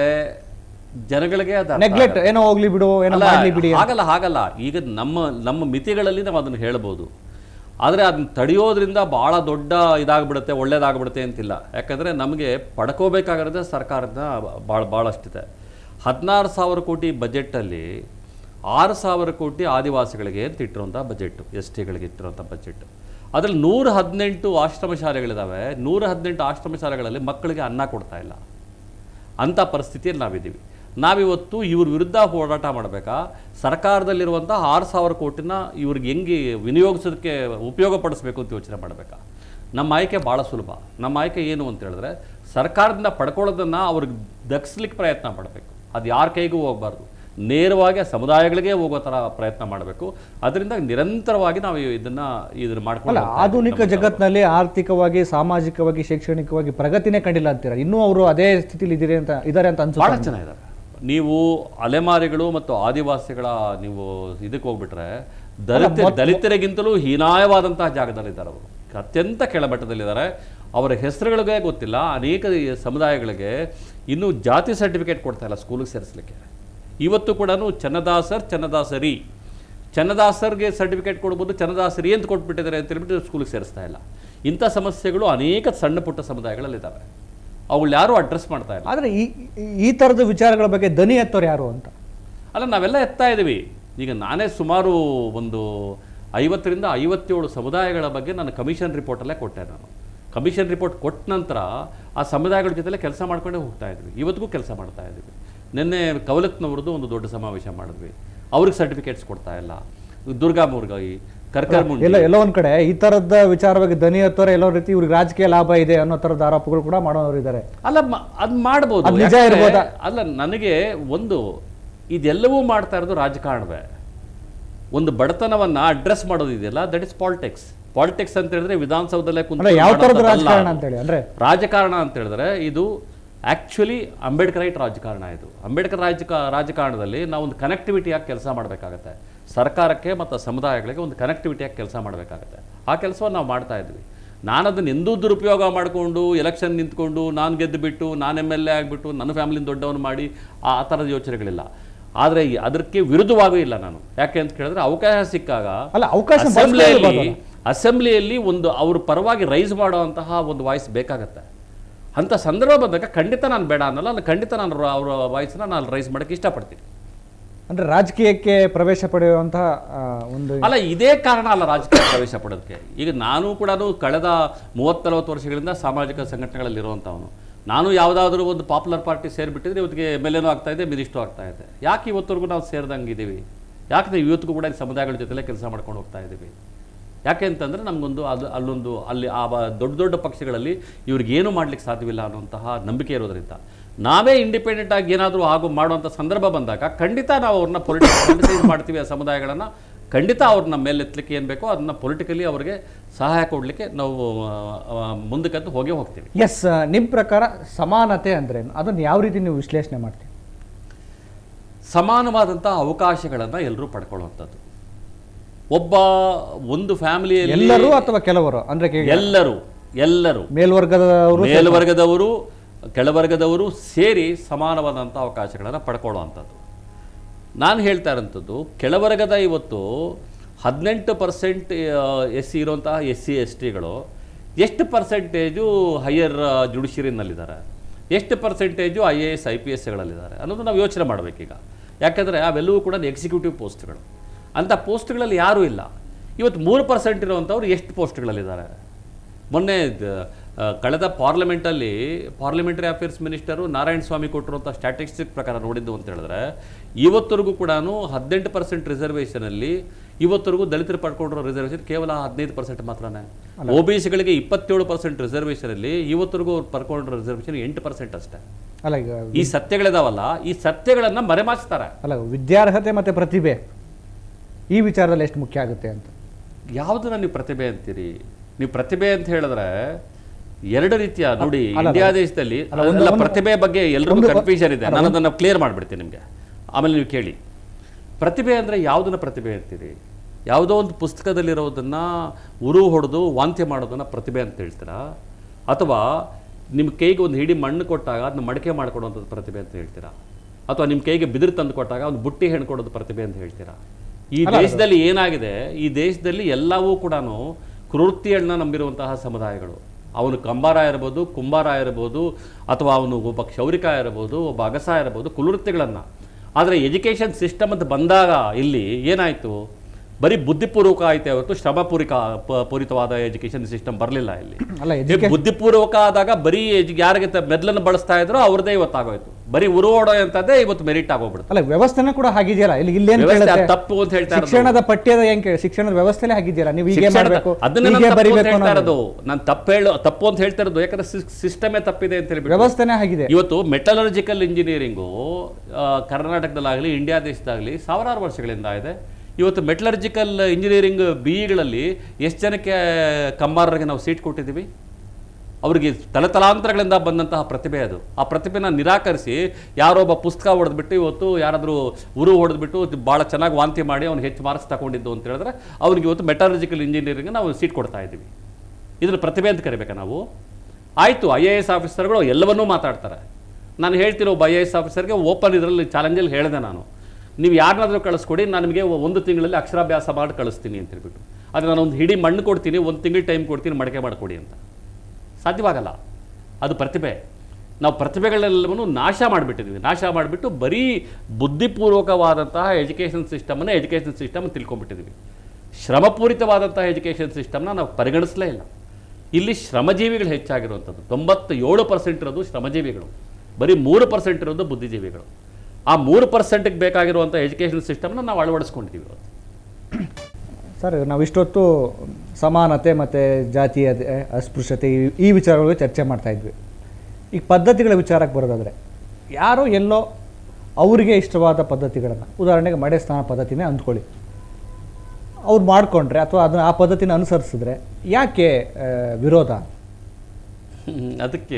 ಜನಗಳಿಗೆ ಅದು ಅರ್ಥ ನೆಗ್ಲೆಕ್ಟ್ ಏನೋ ಹೋಗ್ಲಿ ಬಿಡು ಏನೋ ಅಲ್ಲ, ಮಾಡ್ಲಿ ಬಿಡಿ ಹಾಗಲ್ಲ ಹಾಗಲ್ಲ ಈಗ ನಮ್ಮ ನಮ್ಮ ಮಿತಿಗಳಲ್ಲಿ ನಾವು ಅದನ್ನು ಹೇಳ್ಬೋದು ಆದರೆ ಅದನ್ನ ತಡೆಯೋದ್ರಿಂದ ಭಾಳ ದೊಡ್ಡ ಇದಾಗ್ಬಿಡುತ್ತೆ ಒಳ್ಳೇದಾಗ್ಬಿಡುತ್ತೆ ಅಂತಿಲ್ಲ ಯಾಕಂದರೆ ನಮಗೆ ಪಡ್ಕೋಬೇಕಾಗಿರೋದೇ ಸರ್ಕಾರದ ಭಾಳ ಭಾಳಷ್ಟಿದೆ ಹದಿನಾರು ಸಾವಿರ ಕೋಟಿ ಬಜೆಟಲ್ಲಿ ಆರು ಸಾವಿರ ಕೋಟಿ ಆದಿವಾಸಿಗಳಿಗೆ ಅಂತ ಇಟ್ಟಿರುವಂಥ ಬಜೆಟ್ಟು ಎಸ್ ಟಿಗಳಿಗೆ ಇಟ್ಟಿರುವಂಥ ಬಜೆಟ್ ಅದರಲ್ಲಿ ನೂರ ಹದಿನೆಂಟು ಆಶ್ರಮ ಶಾಲೆಗಳಿದ್ದಾವೆ ನೂರ ಹದಿನೆಂಟು ಆಶ್ರಮ ಶಾಲೆಗಳಲ್ಲಿ ಮಕ್ಕಳಿಗೆ ಅನ್ನ ಕೊಡ್ತಾ ಇಲ್ಲ ಅಂಥ ಪರಿಸ್ಥಿತಿಯಲ್ಲಿ ನಾವಿದ್ದೀವಿ ನಾವಿವತ್ತು ಇವ್ರ ವಿರುದ್ಧ ಹೋರಾಟ ಮಾಡಬೇಕಾ ಸರ್ಕಾರದಲ್ಲಿರುವಂಥ ಆರು ಸಾವಿರ ಕೋಟಿನ ಇವ್ರಿಗೆ ಹೆಂಗೆ ವಿನಿಯೋಗಿಸೋದಕ್ಕೆ ಉಪಯೋಗ ಪಡಿಸ್ಬೇಕು ಅಂತ ಯೋಚನೆ ಮಾಡಬೇಕಾ ನಮ್ಮ ಆಯ್ಕೆ ಭಾಳ ಸುಲಭ ನಮ್ಮ ಆಯ್ಕೆ ಏನು ಅಂತ ಹೇಳಿದ್ರೆ ಸರ್ಕಾರದಿಂದ ಪಡ್ಕೊಳ್ಳೋದನ್ನು ಅವ್ರಿಗೆ ದಕ್ಸ್ಲಿಕ್ಕೆ ಪ್ರಯತ್ನ ಮಾಡಬೇಕು ಅದು ಯಾರ ಕೈಗೂ ಹೋಗಬಾರ್ದು ನೇರವಾಗಿ ಆ ಸಮುದಾಯಗಳಿಗೆ ಹೋಗೋ ಥರ ಪ್ರಯತ್ನ ಮಾಡಬೇಕು ಅದರಿಂದ ನಿರಂತರವಾಗಿ ನಾವು ಇದನ್ನು ಇದನ್ನು ಅಲ್ಲ ಮಾಡ್ಕೊಂಡು ಆಧುನಿಕ ಜಗತ್ತಿನಲ್ಲಿ ಆರ್ಥಿಕವಾಗಿ ಸಾಮಾಜಿಕವಾಗಿ ಶೈಕ್ಷಣಿಕವಾಗಿ ಪ್ರಗತಿನೇ ಕಂಡಿಲ್ಲ ಅಂತೀರ ಇನ್ನೂ ಅವರು ಅದೇ ಸ್ಥಿತಿಲಿ ಇದ್ದೀರಿ ಅಂತ ಇದಾರೆ ಅಂತ ಭಾಳ ಅನ್ಸುತ್ತೆ ಜನ ಇದ್ದಾರೆ ನೀವು ಅಲೆಮಾರಿಗಳು ಮತ್ತು ಆದಿವಾಸಿಗಳ ನೀವು ಇದಕ್ಕೆ ಹೋಗ್ಬಿಟ್ರೆ ದಲಿತ ದಲಿತರಿಗಿಂತಲೂ ಹೀನಾಯವಾದಂತಹ ಜಾಗದಲ್ಲಿದ್ದಾರೆ ಅವರು ಅತ್ಯಂತ ಕೆಳಮಟ್ಟದಲ್ಲಿದ್ದಾರೆ ಅವರ ಹೆಸರುಗಳಿಗೆ ಗೊತ್ತಿಲ್ಲ ಅನೇಕ ಈ ಸಮುದಾಯಗಳಿಗೆ ಇನ್ನೂ ಜಾತಿ ಸರ್ಟಿಫಿಕೇಟ್ ಕೊಡ್ತಾ ಇಲ್ಲ ಸ್ಕೂಲಿಗೆ ಸೇರಿಸಲಿಕ್ಕೆ ಇವತ್ತು ಕೂಡ ಚನ್ನದಾಸರ್ ಚನ್ನದಾಸರಿ ಚನ್ನದಾಸರಿಗೆ ಸರ್ಟಿಫಿಕೇಟ್ ಕೊಡ್ಬೋದು ಚನ್ನದಾಸರು ಏನು ಕೊಟ್ಬಿಟ್ಟಿದ್ದಾರೆ ಅಂತ ಹೇಳ್ಬಿಟ್ಟು ಸ್ಕೂಲಿಗೆ ಸೇರಿಸ್ತಾ ಇಲ್ಲ ಇಂಥ ಸಮಸ್ಯೆಗಳು ಅನೇಕ ಸಣ್ಣ ಪುಟ್ಟ ಸಮುದಾಯಗಳಲ್ಲಿದ್ದಾವೆ ಅವುಗಳು ಯಾರೂ ಅಡ್ರೆಸ್ ಮಾಡ್ತಾ ಇಲ್ಲ ಆದರೆ ಈ ಈ ಥರದ ವಿಚಾರಗಳ ಬಗ್ಗೆ ದನಿ ಎತ್ತೋರು ಯಾರು ಅಂತ ಅಲ್ಲ ನಾವೆಲ್ಲ ಎತ್ತಾ ಇದ್ದೀವಿ ಈಗ ನಾನೇ ಸುಮಾರು ಒಂದು ಐವತ್ತರಿಂದ ಐವತ್ತೇಳು ಸಮುದಾಯಗಳ ಬಗ್ಗೆ ನಾನು ಕಮಿಷನ್ ರಿಪೋರ್ಟಲ್ಲೇ ಕೊಟ್ಟೆ ನಾನು ಕಮಿಷನ್ ರಿಪೋರ್ಟ್ ಕೊಟ್ಟ ನಂತರ ಆ ಸಮುದಾಯಗಳ ಜೊತೆಲೆ ಕೆಲಸ ಮಾಡ್ಕೊಂಡೇ ಹೋಗ್ತಾ ಇದ್ವಿ ಇವತ್ತಿಗೂ ಕೆಲಸ ಮಾಡ್ತಾ ಇದ್ವಿ ನಿನ್ನೆ ಕವಲತ್ನವ್ರದ್ದು ಒಂದು ದೊಡ್ಡ ಸಮಾವೇಶ ಮಾಡಿದ್ವಿ ಅವ್ರಿಗೆ ಸರ್ಟಿಫಿಕೇಟ್ಸ್ ಕೊಡ್ತಾ ಇಲ್ಲ ದುರ್ಗಾ ಮುರ್ಗಾಯಿ ಕರ್ಕರ್ಮುಂಡಿ ಎಲ್ಲ ಎಲ್ಲೋ ಒಂದ್ ಕಡೆ ಈ ಥರದ ವಿಚಾರ ಬಗ್ಗೆ ದನಿ ಎತ್ತೋರು ಎಲ್ಲೋ ರೀತಿ ಇವ್ರಿಗೆ ರಾಜಕೀಯ ಲಾಭ ಇದೆ ಅನ್ನೋ ಥರದ ಆರೋಪಗಳು ಕೂಡ ಮಾಡೋರು ಇದ್ದಾರೆ ಅಲ್ಲ ಮ- ಅದ್ ಮಾಡ್ಬೋದು ಅದ್ ನಿಜ ಯಾಕಂದ್ರೆ- ಇರ್ಬೋದಾ? ಅಲ್ಲ ನನಗೆ ಒಂದು ಇದೆಲ್ಲವೂ ಮಾಡ್ತಾ ಇರೋದು ರಾಜಕಾರಣವೇ ಒಂದು ಬಡತನವನ್ನ ಅಡ್ರೆಸ್ ಮಾಡೋದಿದೆಯಲ್ಲ ದಟ್ ಇಸ್ ಪಾಲಿಟಿಕ್ಸ್ ಪಾಲಿಟಿಕ್ಸ್ ಅಂತ ಹೇಳಿದ್ರೆ ವಿಧಾನಸೌಧದಲ್ಲೇ ಕುಂತ್ಕೊಂಡು ಅಂದ್ರೆ ಯಾವ ಥರದ ಮಾಡೋದಲ್ಲ. ರಾಜಕಾರಣ ಅಂತೇಳಿ ಅಂದ್ರೆ ರಾಜಕಾರಣ ಅಂತ ಹೇಳಿದ್ರೆ ಇದು ಆ್ಯಕ್ಚುಲಿ ಅಂಬೇಡ್ಕರೈಟ್ ರಾಜಕಾರಣ ಇದು ಅಂಬೇಡ್ಕರ್ ರಾಜಕ ರಾಜಕಾರಣದಲ್ಲಿ ನಾವು ಒಂದು ಕನೆಕ್ಟಿವಿಟಿಯಾಗಿ ಕೆಲಸ ಮಾಡಬೇಕಾಗತ್ತೆ ಸರ್ಕಾರಕ್ಕೆ ಮತ್ತು ಸಮುದಾಯಗಳಿಗೆ ಒಂದು ಕನೆಕ್ಟಿವಿಟಿಯಾಗಿ ಕೆಲಸ ಮಾಡಬೇಕಾಗತ್ತೆ ಆ ಕೆಲಸವನ್ನು ನಾವು ಮಾಡ್ತಾ ಇದ್ವಿ ನಾನು ಅದನ್ನು ಎಂದೂ ದುರುಪಯೋಗ ಮಾಡಿಕೊಂಡು ಎಲೆಕ್ಷನ್ ನಿಂತ್ಕೊಂಡು ನಾನು ಗೆದ್ದು ಬಿಟ್ಟು ನಾನು ಎಮ್ ಎಲ್ ಎ ಆಗಿಬಿಟ್ಟು ನನ್ನ ಫ್ಯಾಮಿಲಿನ ದೊಡ್ಡವನು ಮಾಡಿ ಆ ಆ ಥರದ ಯೋಚನೆಗಳಿಲ್ಲ ಆದರೆ ಈ- ಅದಕ್ಕೆ ವಿರುದ್ಧವಾಗೂ ಇಲ್ಲ ನಾನು ಯಾಕೆ ಅಂತ ಕೇಳಿದ್ರೆ ಅವಕಾಶ ಸಿಕ್ಕಾಗ ಅಲ್ಲ ಅವಕಾಶ ಅಸೆಂಬ್ಲಿಯಲ್ಲಿ ಬಳಸ್ಕೊಳ್ಬೋದಲ್ಲ? ಅಸೆಂಬ್ಲಿಯಲ್ಲಿ ಒಂದು ಅವ್ರ ಪರವಾಗಿ ರೈಸ್ ಮಾಡುವಂತಹ ಒಂದು ವಾಯ್ಸ್ ಬೇಕಾಗತ್ತೆ ಅಂಥ ಸಂದರ್ಭ ಬಂದಾಗ ಖಂಡಿತ ನಾನು ಬೇಡ ಅನ್ನಲ್ಲ ನಾನು ಖಂಡಿತ ನಾನು ರ- ಅವರ ವಾಯ್ಸ್ನ ನಾನು ರೈಸ್ ಮಾಡೋಕ್ಕೆ ಇಷ್ಟಪಡ್ತೀನಿ ಅಂದ್ರೆ ರಾಜಕೀಯಕ್ಕೆ ಪ್ರವೇಶ ಪಡೆಯುವಂತಹ ಆ, ಒಂದು ಅಲ್ಲ ಇದೇ ಕಾರಣ ಅಲ್ಲ ರಾಜಕೀಯ ಪ್ರವೇಶ ಪಡೋದಕ್ಕೆ ಈಗ ನಾನು ಕೂಡ ಕಳೆದ ಮೂವತ್ತು ನಲವತ್ತು ವರ್ಷಗಳಿಂದ ಸಾಮಾಜಿಕ ಸಂಘಟನೆಗಳಲ್ಲಿ ಇರುವಂಥವನು ನಾನು ಯಾವುದಾದ್ರೂ ಒಂದು ಪಾಪ್ಯುಲರ್ ಪಾರ್ಟಿ ಸೇರಿಬಿಟ್ಟಿದ್ರೆ ಇವತ್ತಿಗೆ ಎಮ್ ಎಲ್ ಎನೂ ಆಗ್ತಾ ಇದೆ ಮಿನಿಸ್ಟ್ರು ಆಗ್ತಾ ಇದೆ ಯಾಕೆ ಇವತ್ತವರೆಗೂ ನಾವು ಸೇರಿದಂಗೆ ಇದ್ದೀವಿ ಯಾಕೆ ನಾವು ಇವತ್ತಿಗೂ ಕೂಡ ಈ ಸಮುದಾಯಗಳ ಜೊತೆಲೇ ಕೆಲಸ ಮಾಡ್ಕೊಂಡು ಹೋಗ್ತಾ ಇದ್ದೀವಿ ಯಾಕೆ ಅಂತಂದರೆ ನಮಗೊಂದು ಅದು ಅಲ್ಲೊಂದು ಅಲ್ಲಿ ಆ ಬ- ದೊಡ್ಡ ದೊಡ್ಡ ಪಕ್ಷಗಳಲ್ಲಿ ಇವ್ರಿಗೇನು ಮಾಡ್ಲಿಕ್ಕೆ ಸಾಧ್ಯವಿಲ್ಲ ಅನ್ನುವಂತಹ ನಂಬಿಕೆ ಇರೋದ್ರಿಂದ ನಾವೇ ಇಂಡಿಪೆಂಡೆಂಟ್ ಆಗಿ ಏನಾದರೂ ಆಗೋ ಮಾಡುವಂಥ ಸಂದರ್ಭ ಬಂದಾಗ ಖಂಡಿತ ನಾವು ಅವ್ರನ್ನ ಪೊಲಿಟಿಕ್ಸ್ ಮಾಡ್ತೀವಿ ಆ ಸಮುದಾಯಗಳನ್ನು ಖಂಡಿತ ಅವ್ರನ್ನ ಮೇಲೆತ್ತಲಿಕ್ಕೆ ಏನು ಬೇಕೋ ಅದನ್ನ ಪೊಲಿಟಿಕಲಿ ಅವ್ರಿಗೆ ಸಹಾಯ ಕೊಡಲಿಕ್ಕೆ ನಾವು ಆ, ಆ, ಮುಂದಕ್ಕಂತೂ ಹೋಗೇ ಹೋಗ್ತೀವಿ ಎಸ್ ನಿಮ್ಮ ಪ್ರಕಾರ ಸಮಾನತೆ ಅಂದ್ರೇನು ಅದನ್ನು ಯಾವ ರೀತಿ ನೀವು ವಿಶ್ಲೇಷಣೆ ಮಾಡ್ತೀವಿ ಸಮಾನವಾದಂಥ ಅವಕಾಶಗಳನ್ನು ಎಲ್ಲರೂ ಪಡ್ಕೊಳ್ಳುವಂಥದ್ದು ಒಬ್ಬ ಒಂದು ಫ್ಯಾಮಿಲಿಯಲ್ಲಿ ಎಲ್ಲರೂ ಅಥವಾ ಕೆಲವರು ಅಂದ್ರೆ ಕೆ- ಎಲ್ಲರೂ ಎಲ್ಲರೂ ಮೇಲ್ವರ್ಗದವರು ಮೇಲ್ವರ್ಗದವರು ಕೆಳವರ್ಗದವರು ಸೇರಿ ಸಮಾನವಾದಂಥ ಅವಕಾಶಗಳನ್ನು ಪಡ್ಕೊಳ್ಳುವಂಥದ್ದು ನಾನು ಹೇಳ್ತಾ ಇರೋಂಥದ್ದು ಕೆಳವರ್ಗದ ಇವತ್ತು ಹದಿನೆಂಟು ಪರ್ಸೆಂಟ್ ಎಸ್ ಸಿ ಇರುವಂತಹ ಎಸ್ ಸಿ ಎಸ್ ಟಿಗಳು ಎಷ್ಟು ಪರ್ಸೆಂಟೇಜು ಹೈಯರ್ ಜುಡಿಷಿಯರಿನಲ್ಲಿದ್ದಾರೆ ಎಷ್ಟು percentage I A S I P ಎಸ್ಗಳಲ್ಲಿದ್ದಾರೆ ಅನ್ನೋದು ನಾವು ಯೋಚನೆ ಮಾಡಬೇಕೀಗ ಯಾಕಂದರೆ ಅವೆಲ್ಲವೂ ಕೂಡ ಎಕ್ಸಿಕ್ಯೂಟಿವ್ ಪೋಸ್ಟ್ಗಳು ಅಂಥ ಪೋಸ್ಟ್ಗಳಲ್ಲಿ ಯಾರೂ ಇಲ್ಲ ಇವತ್ತು ಮೂರು ಪರ್ಸೆಂಟ್ ಇರುವಂಥವ್ರು ಎಷ್ಟು ಪೋಸ್ಟ್ಗಳಲ್ಲಿದ್ದಾರೆ ಮೊನ್ನೆ ದ- ಆ, ಕಳೆದ ಪಾರ್ಲಿಮೆಂಟಲ್ಲಿ parliamentary affairs minister Narayana Swamy ಕೊಟ್ಟಿರುವಂಥ ಸ್ಟ್ಯಾಟಿಸ್ಟಿಕ್ ಪ್ರಕಾರ ನೋಡಿದ್ದು ಅಂತ ಹೇಳಿದ್ರೆ ಇವತ್ತರೆಗೂ ಕೂಡ ಹದಿನೆಂಟು ಪರ್ಸೆಂಟ್ ರಿಸರ್ವೇಷನಲ್ಲಿ ಇವತ್ತರೆಗೂ ದಲಿತರು ಪಡ್ಕೊಂಡಿರೋ ರಿಸರ್ವೇಷನ್ ಕೇವಲ ಹದಿನೈದು ಪರ್ಸೆಂಟ್ ಮಾತ್ರನೇ ಒ ಬಿ ಸಿಗಳಿಗೆ ಇಪ್ಪತ್ತೇಳು ಪರ್ಸೆಂಟ್ ರಿಸರ್ವೇಷನಲ್ಲಿ ಇವತ್ತರೆಗೂ ಅವ್ರು ಪಡ್ಕೊಂಡಿರೋ ರಿಸರ್ವೇಷನ್ ಎಂಟು ಪರ್ಸೆಂಟ್ ಅಷ್ಟೇ ಅಲ್ಲ ಈಗ ಈ ಸತ್ಯಗಳಿದಾವಲ್ಲ ಈ ಸತ್ಯಗಳನ್ನು ಮರೆಮಾಚ್ತಾರೆ ಅಲ್ಲ ವಿದ್ಯಾರ್ಹತೆ ಮತ್ತೆ ಪ್ರತಿಭೆ ಈ ವಿಚಾರದಲ್ಲಿ ಎಷ್ಟು ಮುಖ್ಯ ಆಗುತ್ತೆ ಅಂತ ಯಾವುದನ್ನ ನೀವು ಪ್ರತಿಭೆ ಅಂತೀರಿ ನೀವು ಪ್ರತಿಭೆ ಅಂತ ಹೇಳಿದ್ರೆ ಎರಡು ರೀತಿಯ ನೋಡಿ ಅಲ್ಲ, ಇಂಡಿಯಾ ದೇಶದಲ್ಲಿ ಅಲ್ಲ, ಒಂದು- ಅಲ್ಲ, ಒಂದು- ಪ್ರತಿಭೆ ಬಗ್ಗೆ ಎಲ್ರಿಗೂ ಒಂದು- ಕನ್ಫ್ಯೂಷನ್ ಇದೆ ಅಲ್ಲ, ನಾನು ಅದನ್ನು ಕ್ಲಿಯರ್ ಮಾಡಿಬಿಡ್ತೀನಿ ನಿಮಗೆ ಆಮೇಲೆ ನೀವು ಕೇಳಿ ಪ್ರತಿಭೆ ಅಂದರೆ ಯಾವುದನ್ನ ಪ್ರತಿಭೆ ಅಂತೀರಿ ಯಾವುದೋ ಒಂದು ಪುಸ್ತಕದಲ್ಲಿರೋದನ್ನ ಉರು ಹೊಡೆದು ವಾಂತಿ ಮಾಡೋದನ್ನ ಪ್ರತಿಭೆ ಅಂತ ಹೇಳ್ತೀರಾ ಅಥವಾ ನಿಮ್ಮ ಕೈಗೆ ಒಂದು ಹಿಡಿ ಮಣ್ಣು ಕೊಟ್ಟಾಗ ಅದನ್ನ ಮಡಿಕೆ ಮಾಡ್ಕೊಡುವಂಥದ್ದು ಪ್ರತಿಭೆ ಅಂತ ಹೇಳ್ತೀರಾ ಅಥವಾ ನಿಮ್ಮ ಕೈಗೆ ಬಿದಿರು ತಂದು ಕೊಟ್ಟಾಗ ಒಂದು ಬುಟ್ಟಿ ಹೆಣ್ಣು ಕೊಡೋದು ಪ್ರತಿಭೆ ಅಂತ ಹೇಳ್ತೀರಾ ಈ ದೇಶದಲ್ಲಿ ಏನಾಗಿದೆ ಈ ದೇಶದಲ್ಲಿ ಎಲ್ಲವೂ ಕೂಡ ಕೃತಿಯನ್ನ ನಂಬಿರುವಂತಹ ಸಮುದಾಯಗಳು ಅವನು ಕಂಬಾರ ಇರ್ಬೋದು ಕುಂಬಾರ ಇರ್ಬೋದು ಅಥವಾ ಅವನು ಒಬ್ಬ ಕ್ಷೌರಿಕ ಇರ್ಬೋದು ಒಬ್ಬ ಅಗಸ ಇರ್ಬೋದು ಕುಲವೃತ್ತಿಗಳನ್ನು ಆದರೆ ಎಜುಕೇಷನ್ ಸಿಸ್ಟಮ್ ಅಂತ ಬಂದಾಗ ಇಲ್ಲಿ ಏನಾಯಿತು ಬರೀ ಬುದ್ಧಿಪೂರ್ವಕ ಆಯ್ತು ಹೊರತು ಶ್ರಮಪೂರಿಕ ಪ- ಪೂರಿತವಾದ ಎಜುಕೇಷನ್ ಸಿಸ್ಟಮ್ ಬರಲಿಲ್ಲ ಇಲ್ಲಿ ಅಲ್ಲ ಈ ಎಜುಕೇಶನ್ ಬುದ್ಧಿಪೂರ್ವಕ ಆದಾಗ ಬರೀ ಎಜು- ಯಾರಿಗೆ ತ- ಮೆದ್ಲನ್ನು ಬಳಸ್ತಾ ಇದ್ರೋ ಅವ್ರದ್ದೇ ಇವತ್ತಾಗೋಯ್ತು ಬರೀ ಉರುವೋಡೋ ಅಂತದ್ದೇ ಇವತ್ತು ಮೆರಿಟ್ ಆಗೋಗ್ಬಿಡುತ್ತೆ ಅಲ್ಲ ವ್ಯವಸ್ಥೆನೇ ಕೂಡ ಹಾಗಿದೆಯಲ್ಲ ಇಲ್ಲಿ ಇಲ್ಲೇನ್ ವ್ಯವಸ್ಥೆ ಕೇಳುತ್ತೆ ಅದು ತಪ್ಪು ಅಂತ ಹೇಳ್ತಾ ಇರೋದು. ಶಿಕ್ಷಣದ ಪಠ್ಯದ ಹೆಂಗ್ ಕೇಳಿ ಶಿಕ್ಷಣದ ವ್ಯವಸ್ಥೆನೇ ಹಾಗಿದೆಯಲ್ಲ ನೀವು ಹೀಗೆ ಶಿಕ್ಷಣದ- ಮಾಡಬೇಕು ಅದನ್ನೇ ನಾನು ಹೀಗೆ ತಪ್ಪು ಅಂತ ಬರಿಬೇಕು ಹೇಳ್ತಾ ಅನ್ನೋದು ಇರೋದು ನಾನು ತಪ್ಪು ಹೇಳು ತಪ್ಪು ಅಂತ ಹೇಳ್ತಾ ಇರೋದು ಯಾಕಂದ್ರೆ ಸಿಸ್ಟಮೇ ತಪ್ಪಿದೆ ಅಂತ ಹೇಳ್ಬಿಟ್ಟು ವ್ಯವಸ್ಥೆನೇ ಆಗಿದೆ ಇವತ್ತು ಮೆಟಲರ್ಜಿಕಲ್ ಇಂಜಿನಿಯರಿಂಗು ಕರ್ನಾಟಕದಲ್ಲಾಗಲಿ ಇಂಡಿಯಾ ದೇಶದಾಗಲಿ ಸಾವಿರಾರು ವರ್ಷಗಳಿಂದ ಇದೆ ಇವತ್ತು ಮೆಟಲರ್ಜಿಕಲ್ ಇಂಜಿನಿಯರಿಂಗ್ ಬಿಇಗಳಲ್ಲಿ ಎಷ್ಟು ಜನಕ್ಕೆ ಕಮ್ಮಾರರಿಗೆ ನಾವು ಸೀಟ್ ಕೊಟ್ಟಿದ್ದೀವಿ ಅವರಿಗೆ ತಲತಲಾಂತರಗಳಿಂದ ಬಂದಂತಹ ಪ್ರತಿಭೆ ಅದು ಆ ಪ್ರತಿಭೆನ ನಿರಾಕರಿಸಿ ಯಾರೊಬ್ಬ ಪುಸ್ತಕ ಹೊಡೆದ್ಬಿಟ್ಟು ಇವತ್ತು ಯಾರಾದರೂ ಉರು ಹೊಡೆದ್ಬಿಟ್ಟು ಭಾಳ ಚೆನ್ನಾಗಿ ವಾಂತಿ ಮಾಡಿ ಅವ್ನು ಹೆಚ್ಚು ಮಾರ್ಕ್ಸ್ ತಗೊಂಡಿದ್ದು ಅಂತ ಹೇಳಿದ್ರೆ ಅವ್ರಿಗೆ ಇವತ್ತು ಮೆಟಲರ್ಜಿಕಲ್ ಇಂಜಿನಿಯರಿಂಗ್ ನಾವು ಸೀಟ್ ಕೊಡ್ತಾ ಇದ್ದೀವಿ ಇದನ್ನು ಪ್ರತಿಭೆ ಅಂತ ಕರಿಬೇಕಾ ನಾವು ಆಯಿತು ಐ ಎ ಎಸ್ ಆಫೀಸರ್ಗಳು ಎಲ್ಲವನ್ನೂ ಮಾತಾಡ್ತಾರೆ ನಾನು ಹೇಳ್ತೀನಿ ಒಬ್ಬ ಐ ಎ ಎಸ್ ಆಫೀಸರ್ಗೆ ಓಪನ್ ಇದರಲ್ಲಿ ಚಾಲೆಂಜಲ್ಲಿ ಹೇಳಿದೆ ನಾನು ನೀವು ಯಾರನ್ನಾದ್ರೂ ಕಳಿಸ್ಕೊಡಿ ನಾನು ನಿಮಗೆ ಒಂದು ತಿಂಗಳಲ್ಲಿ ಅಕ್ಷರಾಭ್ಯಾಸ ಮಾಡಿ ಕಳಿಸ್ತೀನಿ ಅಂತ ಹೇಳ್ಬಿಟ್ಟು ಆದರೆ ನಾನು ಒಂದು ಹಿಡಿ ಮಣ್ಣು ಕೊಡ್ತೀನಿ ಒಂದು ತಿಂಗಳು ಟೈಮ್ ಕೊಡ್ತೀನಿ ಮಡಕೆ ಮಾಡಿಕೊಡಿ ಅಂತ ಸಾಧ್ಯವಾಗಲ್ಲ ಅದು ಪ್ರತಿಭೆ ನಾವು ಪ್ರತಿಭೆಗಳೆಲ್ಲವನ್ನು ನಾಶ ಮಾಡಿಬಿಟ್ಟಿದ್ವಿ ನಾಶ ಮಾಡಿಬಿಟ್ಟು ಬರೀ ಬುದ್ಧಿಪೂರ್ವಕವಾದಂತಹ ಎಜುಕೇಷನ್ ಸಿಸ್ಟಮನ್ನು ಎಜುಕೇಷನ್ ಸಿಸ್ಟಮ್ ತಿಳ್ಕೊಂಡ್ಬಿಟ್ಟಿದ್ವಿ ಶ್ರಮಪೂರಿತವಾದಂತಹ ಎಜುಕೇಷನ್ ಸಿಸ್ಟಮ್ನ ನಾವು ಪರಿಗಣಿಸಲೇ ಇಲ್ಲ ಇಲ್ಲಿ ಶ್ರಮಜೀವಿಗಳು ಹೆಚ್ಚಾಗಿರುವಂಥದ್ದು ತೊಂಬತ್ತ ಏಳು ಪರ್ಸೆಂಟ್ ಇರೋದು ಶ್ರಮಜೀವಿಗಳು ಬರೀ ಮೂರು ಪರ್ಸೆಂಟ್ ಇರೋದು ಬುದ್ಧಿಜೀವಿಗಳು ಆ ಮೂರು ಪರ್ಸೆಂಟ್ಗೆ ಬೇಕಾಗಿರುವಂಥ ಎಜುಕೇಷನ್ ಸಿಸ್ಟಮ್ನ ನಾವು ಅಳವಡಿಸ್ಕೊಂಡಿದ್ದೀವಿ ಇವತ್ತು ಸರ್ ನಾವು ಇಷ್ಟೊತ್ತು ಸಮಾನತೆ ಮತ್ತು ಜಾತಿಯ ಅಸ್ಪೃಶ್ಯತೆ ಈ- ಈ ವಿಚಾರಗಳು ಚರ್ಚೆ ಮಾಡ್ತಾ ಇದ್ವಿ ಈಗ ಪದ್ಧತಿಗಳ ವಿಚಾರಕ್ಕೆ ಬರೋದಾದರೆ ಯಾರೋ ಎಲ್ಲೋ ಅವರಿಗೆ ಇಷ್ಟವಾದ ಪದ್ಧತಿಗಳನ್ನು ಉದಾಹರಣೆಗೆ ಮಡೆ ಸ್ನಾನ ಪದ್ಧತಿನೇ ಅಂದ್ಕೊಳ್ಳಿ ಅವ್ರು ಮಾಡಿಕೊಂಡ್ರೆ ಅಥವಾ ಅದನ್ನ ಆ ಪದ್ಧತಿನ ಅನುಸರಿಸಿದ್ರೆ ಯಾಕೆ ಆ, ವಿರೋಧ ಹ್ಮ್, ಅದಕ್ಕೆ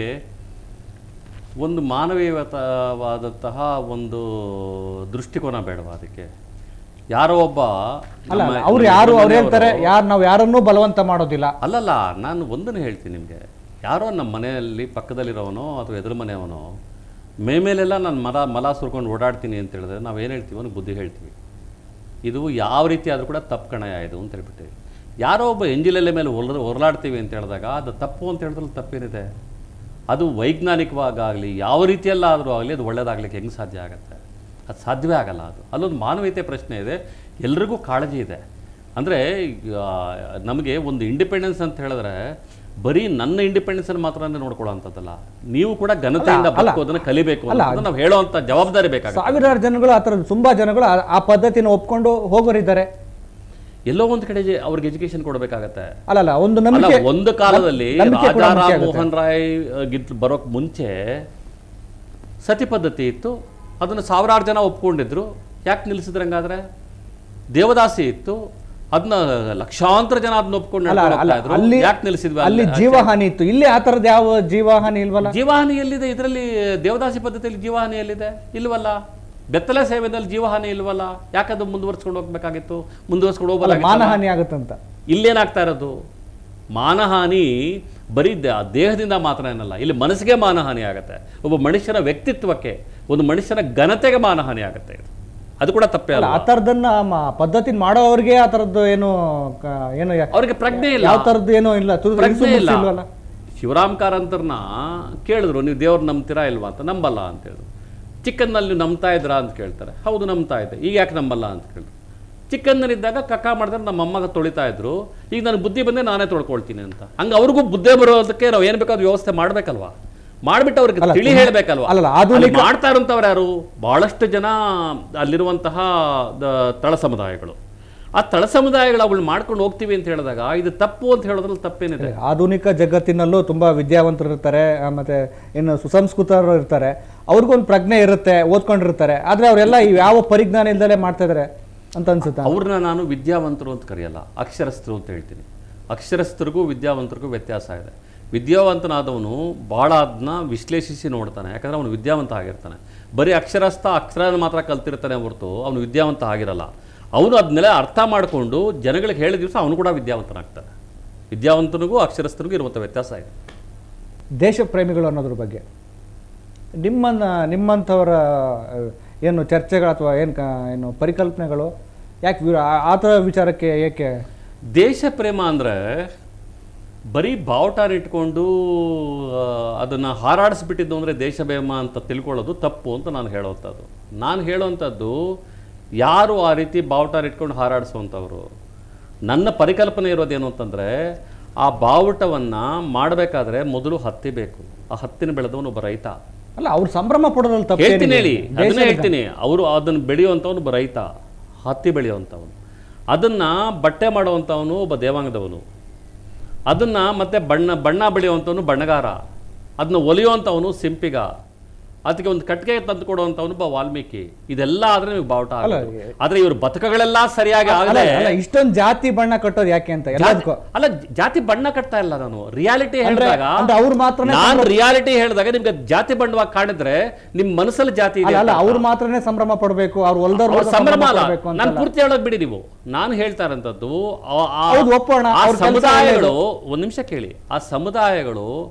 ಒಂದು ಮಾನವೀಯವಾದಂತಹ ಒಂದು ದೃಷ್ಟಿಕೋನ ಬೇಡವಾ ಅದಕ್ಕೆ ಯಾರೋ ಒಬ್ಬ ಅಲ್ಲ ನಮ್ಮ- ಅವ್ರು ನಮ್ಮ ಯಾರು ಅವ್ರು ಎದುರು ಹೇಳ್ತಾರೆ ಮನೆಯವರು- ಯಾರು ನಾವು ಯಾರನ್ನೂ ಬಲವಂತ ಮಾಡೋದಿಲ್ಲ ಅಲ್ಲಲ್ಲ ನಾನು ಒಂದನ್ನು ಹೇಳ್ತೀನಿ ನಿಮಗೆ ಯಾರೋ ನಮ್ಮ ಮನೆಯಲ್ಲಿ ಪಕ್ಕದಲ್ಲಿರೋವನೋ ಅಥವಾ ಎದುರು ಮನೆಯವನೋ ಮೇ ಮೇಲೆಲ್ಲ ನಾನು ಮಲ ಮಲ ಸುರ್ಕೊಂಡು ಓಡಾಡ್ತೀನಿ ಅಂತ ಹೇಳಿದ್ರೆ ನಾವು ಏನು ಹೇಳ್ತೀವಿ ಅವ್ನಿಗೆ ಬುದ್ಧಿ ಹೇಳ್ತೀವಿ ಇದು ಯಾವ ರೀತಿ ಆದರೂ ಕೂಡ ತಪ್ಪು ಕಣಯ ಇದು ಅಂತ ಹೇಳ್ಬಿಟ್ಟು ಯಾರೋ ಒಬ್ಬ ಎಂಜಿಲೆಲೆ ಮೇಲೆ ಹೊರ ಹೊರಲಾಡ್ತೀವಿ ಅಂತ ಹೇಳಿದಾಗ ಅದು ತಪ್ಪು ಅಂತ ಹೇಳಿದ್ರಲ್ಲಿ ತಪ್ಪೇನಿದೆ ಅದು ವೈಜ್ಞಾನಿಕವಾಗಲಿ ಯಾವ ರೀತಿಯಲ್ಲಾದರೂ ಆಗಲಿ ಅದು ಒಳ್ಳೇದಾಗ್ಲಿಕ್ಕೆ ಹೆಂಗೆ ಸಾಧ್ಯ ಆಗುತ್ತೆ ಅದು ಸಾಧ್ಯವೇ ಆಗಲ್ಲ ಅದು ಅಲ್ಲೊಂದು ಮಾನವೀಯತೆ ಪ್ರಶ್ನೆ ಇದೆ ಎಲ್ರಿಗೂ ಕಾಳಜಿ ಇದೆ ಅಂದರೆ ನಮಗೆ ಒಂದು ಇಂಡಿಪೆಂಡೆನ್ಸ್ ಅಂತ ಹೇಳಿದ್ರೆ ಬರೀ ನನ್ನ ಇಂಡಿಪೆಂಡೆನ್ಸ್ ಮಾತ್ರನೇ ನೋಡ್ಕೊಳ್ಳೋ ಅಂಥದ್ದಲ್ಲ ನೀವು ಕೂಡ ಘನತೆಯಿಂದ ಅಲ್ಲ. ಬದುಕೋದನ್ನ ಕಲಿಬೇಕು ಅಲ್ಲ. ಅಂತ ನಾವು ಹೇಳೋವಂಥ ಜವಾಬ್ದಾರಿ ಬೇಕಾಗುತ್ತೆ ಸಾವಿರಾರು ಜನಗಳು ಆ ಥರದ ತುಂಬ ಜನಗಳು ಆ- ಆ ಪದ್ಧತಿನ ಒಪ್ಕೊಂಡು ಹೋಗೋರಿದ್ದಾರೆ ಎಲ್ಲೋ ಒಂದು ಕಡೆ ಜೆ- ಅವ್ರಿಗೆ ಎಜುಕೇಶನ್ ಕೊಡಬೇಕಾಗತ್ತೆ ಅಲ್ಲಲ್ಲ ಒಂದು ಅಲ್ಲ ನಂಬಿಕೆ ಒಂದು ಕಾಲದಲ್ಲಿ ನಂಬಿಕೆ ಕೂಡ ರಾಜಾರಾಮ್ ಮುಖ್ಯ ಆಗುತ್ತೆ. ಮೋಹನ್ ರಾಯ್ ಗಿತ್ ಬರೋಕ್ ಮುಂಚೆ ಸತಿ ಪದ್ಧತಿ ಇತ್ತು ಅದನ್ನು ಸಾವಿರಾರು ಜನ ಒಪ್ಕೊಂಡಿದ್ರು ಯಾಕೆ ನಿಲ್ಲಿಸಿದ್ರು ಹಂಗಾದ್ರೆ ದೇವದಾಸಿ ಇತ್ತು ಅದನ್ನ ಲಕ್ಷಾಂತರ ಜನ ಅದನ್ನ ಒಪ್ಕೊಂಡು ಅಲ್ಲ ನಡ್ಕೊಂಡು ಅಲ್ಲ ಹೋಗ್ತಾ ಇದ್ರು ಅಲ್ಲಿ ಯಾಕೆ ನಿಲ್ಲಿಸಿದ್ವಿ ಅಲ್ಲಿ ಅಲ್ಲಿ? ಜೀವಹಾನಿ ಇತ್ತು ಇಲ್ಲಿ ಆ ಥರದ್ದು ಯಾವ ಜೀವಹಾನಿ ಇಲ್ವಲ್ಲ ಜೀವಹಾನಿ ಎಲ್ಲಿದೆ ಇದರಲ್ಲಿ ದೇವದಾಸಿ ಪದ್ಧತಿಯಲ್ಲಿ ಜೀವಹಾನಿ ಎಲ್ಲಿದೆ ಇಲ್ವಲ್ಲ ಬೆತ್ತಲೆ ಸೇವೆಯಲ್ಲಿ ಜೀವಹಾನಿ ಇಲ್ವಲ್ಲ ಯಾಕದು ಮುಂದುವರ್ಸ್ಕೊಂಡು ಹೋಗ್ಬೇಕಾಗಿತ್ತು ಮುಂದುವರ್ಸ್ಕೊಂಡು ಅಲ್ಲ, ಹೋಗಲ್ಲ ಮಾನಹಾನಿ ಆಗುತ್ತಂತ ಇಲ್ಲೇನಾಗ್ತಾ ಇರೋದು ಮಾನಹಾನಿ ಬರೀ ದ- ದೇಹದಿಂದ ಮಾತ್ರ ಏನಲ್ಲ ಇಲ್ಲಿ ಮನಸ್ಸಿಗೆ ಮಾನಹಾನಿ ಆಗುತ್ತೆ ಒಬ್ಬ ಮನುಷ್ಯನ ವ್ಯಕ್ತಿತ್ವಕ್ಕೆ ಒಂದು ಮನುಷ್ಯನ ಘನತೆಗೆ ಮಾನಹಾನಿ ಆಗುತ್ತೆ ಇದು ಅದು ಕೂಡ ತಪ್ಪೇ ಅಲ್ಲ ಅಲ್ಲ ಆ ಥರದನ್ನ ಮ- ಪದ್ಧತಿ ಮಾಡೋವ್ರಿಗೆ ಆ ಥರದ್ದು ಏನು ಕ- ಏನು ಯಾ- ಅವ್ರಿಗೆ ಪ್ರಜ್ಞೆ ಇಲ್ಲ ಯಾವ ಥರದ್ದು ಏನೋ ಇಲ್ಲ ತುರ್ದು ಪ್ರಜ್ಞೆ ಇನ್ಸು ಇಲ್ಲ ಇಲ್ವಲ್ಲ ಶಿವರಾಮ್ ಕಾರಂತರ್ನ ಕೇಳಿದ್ರು ನೀವು ದೇವ್ರು ನಂಬ್ತೀರಾ ಇಲ್ವಾ ಅಂತ ನಂಬಲ್ಲ ಅಂತ ಹೇಳಿದ್ರು ಚಿಕ್ಕನ್ನಲ್ಲಿ ನೀವು ನಂಬ್ತಾ ಇದ್ರಾ ಅಂತ ಕೇಳ್ತಾರೆ ಹೌದು ನಂಬ್ತಾ ಇದ್ದೆ ಈಗ ಯಾಕೆ ನಂಬಲ್ಲ ಅಂತ ಕೇಳಿದ್ರು ಚಿಕ್ಕನ್ನಲ್ಲಿದ್ದಾಗ ಕಕ್ಕ ಮಾಡಿದ್ರೆ ನಮ್ಮ ಅಮ್ಮಗ ತೊಳಿತಾ ಇದ್ರು ಈಗ ನನಗೆ ಬುದ್ಧಿ ಬಂದೆ ನಾನೇ ತೊಳ್ಕೊಳ್ತೀನಿ ಅಂತ ಹಂಗೆ ಅವ್ರಿಗೂ ಬುದ್ಧಿ ಬರೋದಕ್ಕೆ ನಾವು ಏನು ಬೇಕಾದ್ರೂ ವ್ಯವಸ್ಥೆ ಮಾಡಬೇಕಲ್ವಾ ಮಾಡ್ಬಿಟ್ಟು ಅವ್ರಿಗೆ ಅಲ್ಲ, ತಿಳಿ ತುಂಬ- ಹೇಳ್ಬೇಕಲ್ವಾ ಅಲ್ಲಲ್ಲ, ಅಲ್ಲಿ ಆಧುನಿಕ- ಮಾಡ್ತಾ ಇರೋಂಥವ್ರು ಯಾರು ಬಹಳಷ್ಟು ಜನ ಅಲ್ಲಿರುವಂತಹ ದ- ತಳ ಸಮುದಾಯಗಳು ಆ ತಳ ಸಮುದಾಯಗಳು ಅವಳು ಮಾಡ್ಕೊಂಡು ಹೋಗ್ತೀವಿ ಅಂತ ಹೇಳಿದಾಗ ಇದು ತಪ್ಪು ಅಂತ ಹೇಳೋದ್ರಲ್ಲಿ ತಪ್ಪೇನಿದೆ ಆಧುನಿಕ ಜಗತ್ತಿನಲ್ಲೂ ತುಂಬಾ ವಿದ್ಯಾವಂತರು ಇರ್ತಾರೆ ಆ, ಮತ್ತೆ ಇನ್ನು ಸುಸಂಸ್ಕೃತರು ಇರ್ತಾರೆ ಅವ್ರಿಗೊಂದು ಪ್ರಜ್ಞೆ ಇರುತ್ತೆ ಓದ್ಕೊಂಡಿರ್ತಾರೆ ಆದ್ರೆ ಅವರೆಲ್ಲ ಯಾವ ಪರಿಜ್ಞಾನ ಇಲ್ದಲೇ ಮಾಡ್ತಾ ಇದಾರೆ ಅಂತ ಅನ್ಸುತ್ತಾ ಅವ್ರನ್ನ ನಾನು ವಿದ್ಯಾವಂತರು ಅಂತ ಕರೆಯಲ್ಲ ಅಕ್ಷರಸ್ಥರು ಅಂತ ಹೇಳ್ತೀನಿ ಅಕ್ಷರಸ್ಥರಿಗೂ ವಿದ್ಯಾವಂತರಿಗೂ ವ್ಯತ್ಯಾಸ ಇದೆ ವಿದ್ಯಾವಂತನಾದವನು ಭಾಳ ಅದನ್ನ ವಿಶ್ಲೇಷಿಸಿ ನೋಡ್ತಾನೆ ಯಾಕಂದ್ರೆ ಅವನು ವಿದ್ಯಾವಂತ ಆಗಿರ್ತಾನೆ ಬರೀ ಅಕ್ಷರಸ್ಥ ಅಕ್ಷರ ಮಾತ್ರ ಕಲ್ತಿರ್ತಾನೆ ಹೊರತು ಅವನು ವಿದ್ಯಾವಂತ ಆಗಿರಲ್ಲ ಅವನು ಅದನ್ನೆಲ್ಲ ಅರ್ಥ ಮಾಡಿಕೊಂಡು ಜನಗಳಿಗೆ ಹೇಳಿದ ದಿವಸ ಅವನು ಕೂಡ ವಿದ್ಯಾವಂತನಾಗ್ತಾನೆ ವಿದ್ಯಾವಂತನಿಗೂ ಅಕ್ಷರಸ್ಥನಿಗೂ ಇರುವಂಥ ವ್ಯತ್ಯಾಸ ಇದೆ ದೇಶ ಪ್ರೇಮಿಗಳು ಅನ್ನೋದ್ರ ಬಗ್ಗೆ ನಿಮ್ಮನ್ನ ನಿಮ್ಮಂಥವರ ಆ, ಏನು ಚರ್ಚೆಗಳು ಅಥವಾ ಏನು ಕ- ಏನು ಪರಿಕಲ್ಪನೆಗಳು ಯಾಕೆ ವಿ- ಆ- ಆ ಥರ ವಿಚಾರಕ್ಕೆ ಏಕೆ ದೇಶ ಪ್ರೇಮ ಅಂದರೆ ಬರೀ ಬಾವುಟ ಇಟ್ಕೊಂಡು ಅದನ್ನು ಹಾರಾಡಿಸ್ಬಿಟ್ಟಿದ್ದು ಅಂದರೆ ದೇಶ ಪ್ರೇಮ ಅಂತ ತಿಳ್ಕೊಳ್ಳೋದು ತಪ್ಪು ಅಂತ ನಾನು ಹೇಳೋವಂಥದ್ದು ನಾನು ಹೇಳೋವಂಥದ್ದು ಯಾರು ಆ ರೀತಿ ಬಾವುಟ ಇಟ್ಕೊಂಡು ಹಾರಾಡಿಸುವಂಥವ್ರು ನನ್ನ ಪರಿಕಲ್ಪನೆ ಇರೋದೇನು ಅಂತಂದರೆ ಆ ಬಾವುಟವನ್ನು ಮಾಡಬೇಕಾದ್ರೆ ಮೊದಲು ಹತ್ತಿ ಬೇಕು ಆ ಹತ್ತಿನ ಬೆಳೆದವನು ಒಬ್ಬ ರೈತ ಅಲ್ಲ ಅವ್ರು ಸಂಭ್ರಮ ಪಡೋದ್ರಲ್ಲಿ ತಪ್ಪು ಹೇಳ್ತೀನಿ ಹೇಳಿ ಅದನ್ನೇ ಹೇಳ್ತೀನಿ ಅವರು ಅದನ್ನು ಬೆಳೆಯುವಂಥವನು ಒಬ್ಬ ರೈತ ಹತ್ತಿ ಬೆಳೆಯುವಂಥವನು ಅದನ್ನು ಬಟ್ಟೆ ಮಾಡುವಂಥವನು ಒಬ್ಬ ದೇವಾಂಗದವನು ಅದನ್ನು ಮತ್ತೆ ಬಣ್ಣ ಬಣ್ಣ ಬೆಳೆಯುವಂಥವನು ಬಣ್ಣಗಾರ ಅದನ್ನ ಒಲಿಯುವಂಥವನು ಸಿಂಪಿಗ ಅದಕ್ಕೆ ಒಂದು ಕಟ್ಟಿಗೆ ತಂದು ಕೊಡುವಂಥವನು ಒಬ್ಬ ವಾಲ್ಮೀಕಿ ಇದೆಲ್ಲ ಆದ್ರೆ ನೀವು ಬಾವುಟ ಆಗೋದು. ಆದ್ರೆ ಇವ್ರ ಬದುಕುಗಳೆಲ್ಲ ಸರಿಯಾಗಿ ಅಲ್ಲ ಆಗದೆ ಅಲ್ಲ ಇಷ್ಟೊಂದು ಜಾತಿ ಬಣ್ಣ ಕಟ್ಟೋದು ಯಾಕೆ ಅಂತ ಎಲ್ಲದಕ್ಕೂ ಅಲ್ಲ ಜಾತಿ ಬಣ್ಣ ಕಟ್ತಾ ಇಲ್ಲ ನಾನು ರಿಯಾಲಿಟಿ ಹೇಳಿದಾಗ ಅಂದ್ರೆ ಅವ್ರು ಮಾತ್ರನೇ ನಾನು ರಿಯಾಲಿಟಿ ಹೇಳಿದಾಗ ನಿಮ್ಗೆ ಜಾತಿ ಬಣ್ಣವಾಗಿ ಕಾಣಿದ್ರೆ ನಿಮ್ ಮನಸ್ಸಲ್ಲಿ ಜಾತಿ ಇದೆ ಅಲ್ಲ ಅಲ್ಲ ಅಂತ ಅವ್ರು ಮಾತ್ರನೇ ಸಂಭ್ರಮ ಪಡಬೇಕು ಅವ್ರು ಹೊಲ್ದವ್ರು ಅವ್ರ ಸಂಭ್ರಮ ಅಲ್ಲ ಪಡ್ಬೇಕು ಅಂತ ನಾನು ಪೂರ್ತಿ ಹೇಳೋದ್ ಬಿಡಿ ನೀವು ನಾನು ಹೇಳ್ತಾ ಇರೋಂಥದ್ದು ಆ- ಆ- ಹೌದು, ಒಪ್ಪೋಣ. ಆ ಅವ್ರ ಕೆಲ್ಸ ಸಮುದಾಯಗಳು ಒಂದ್ ನಿಮಿಷ ಕೇಳಿ ಆ ಸಮುದಾಯಗಳು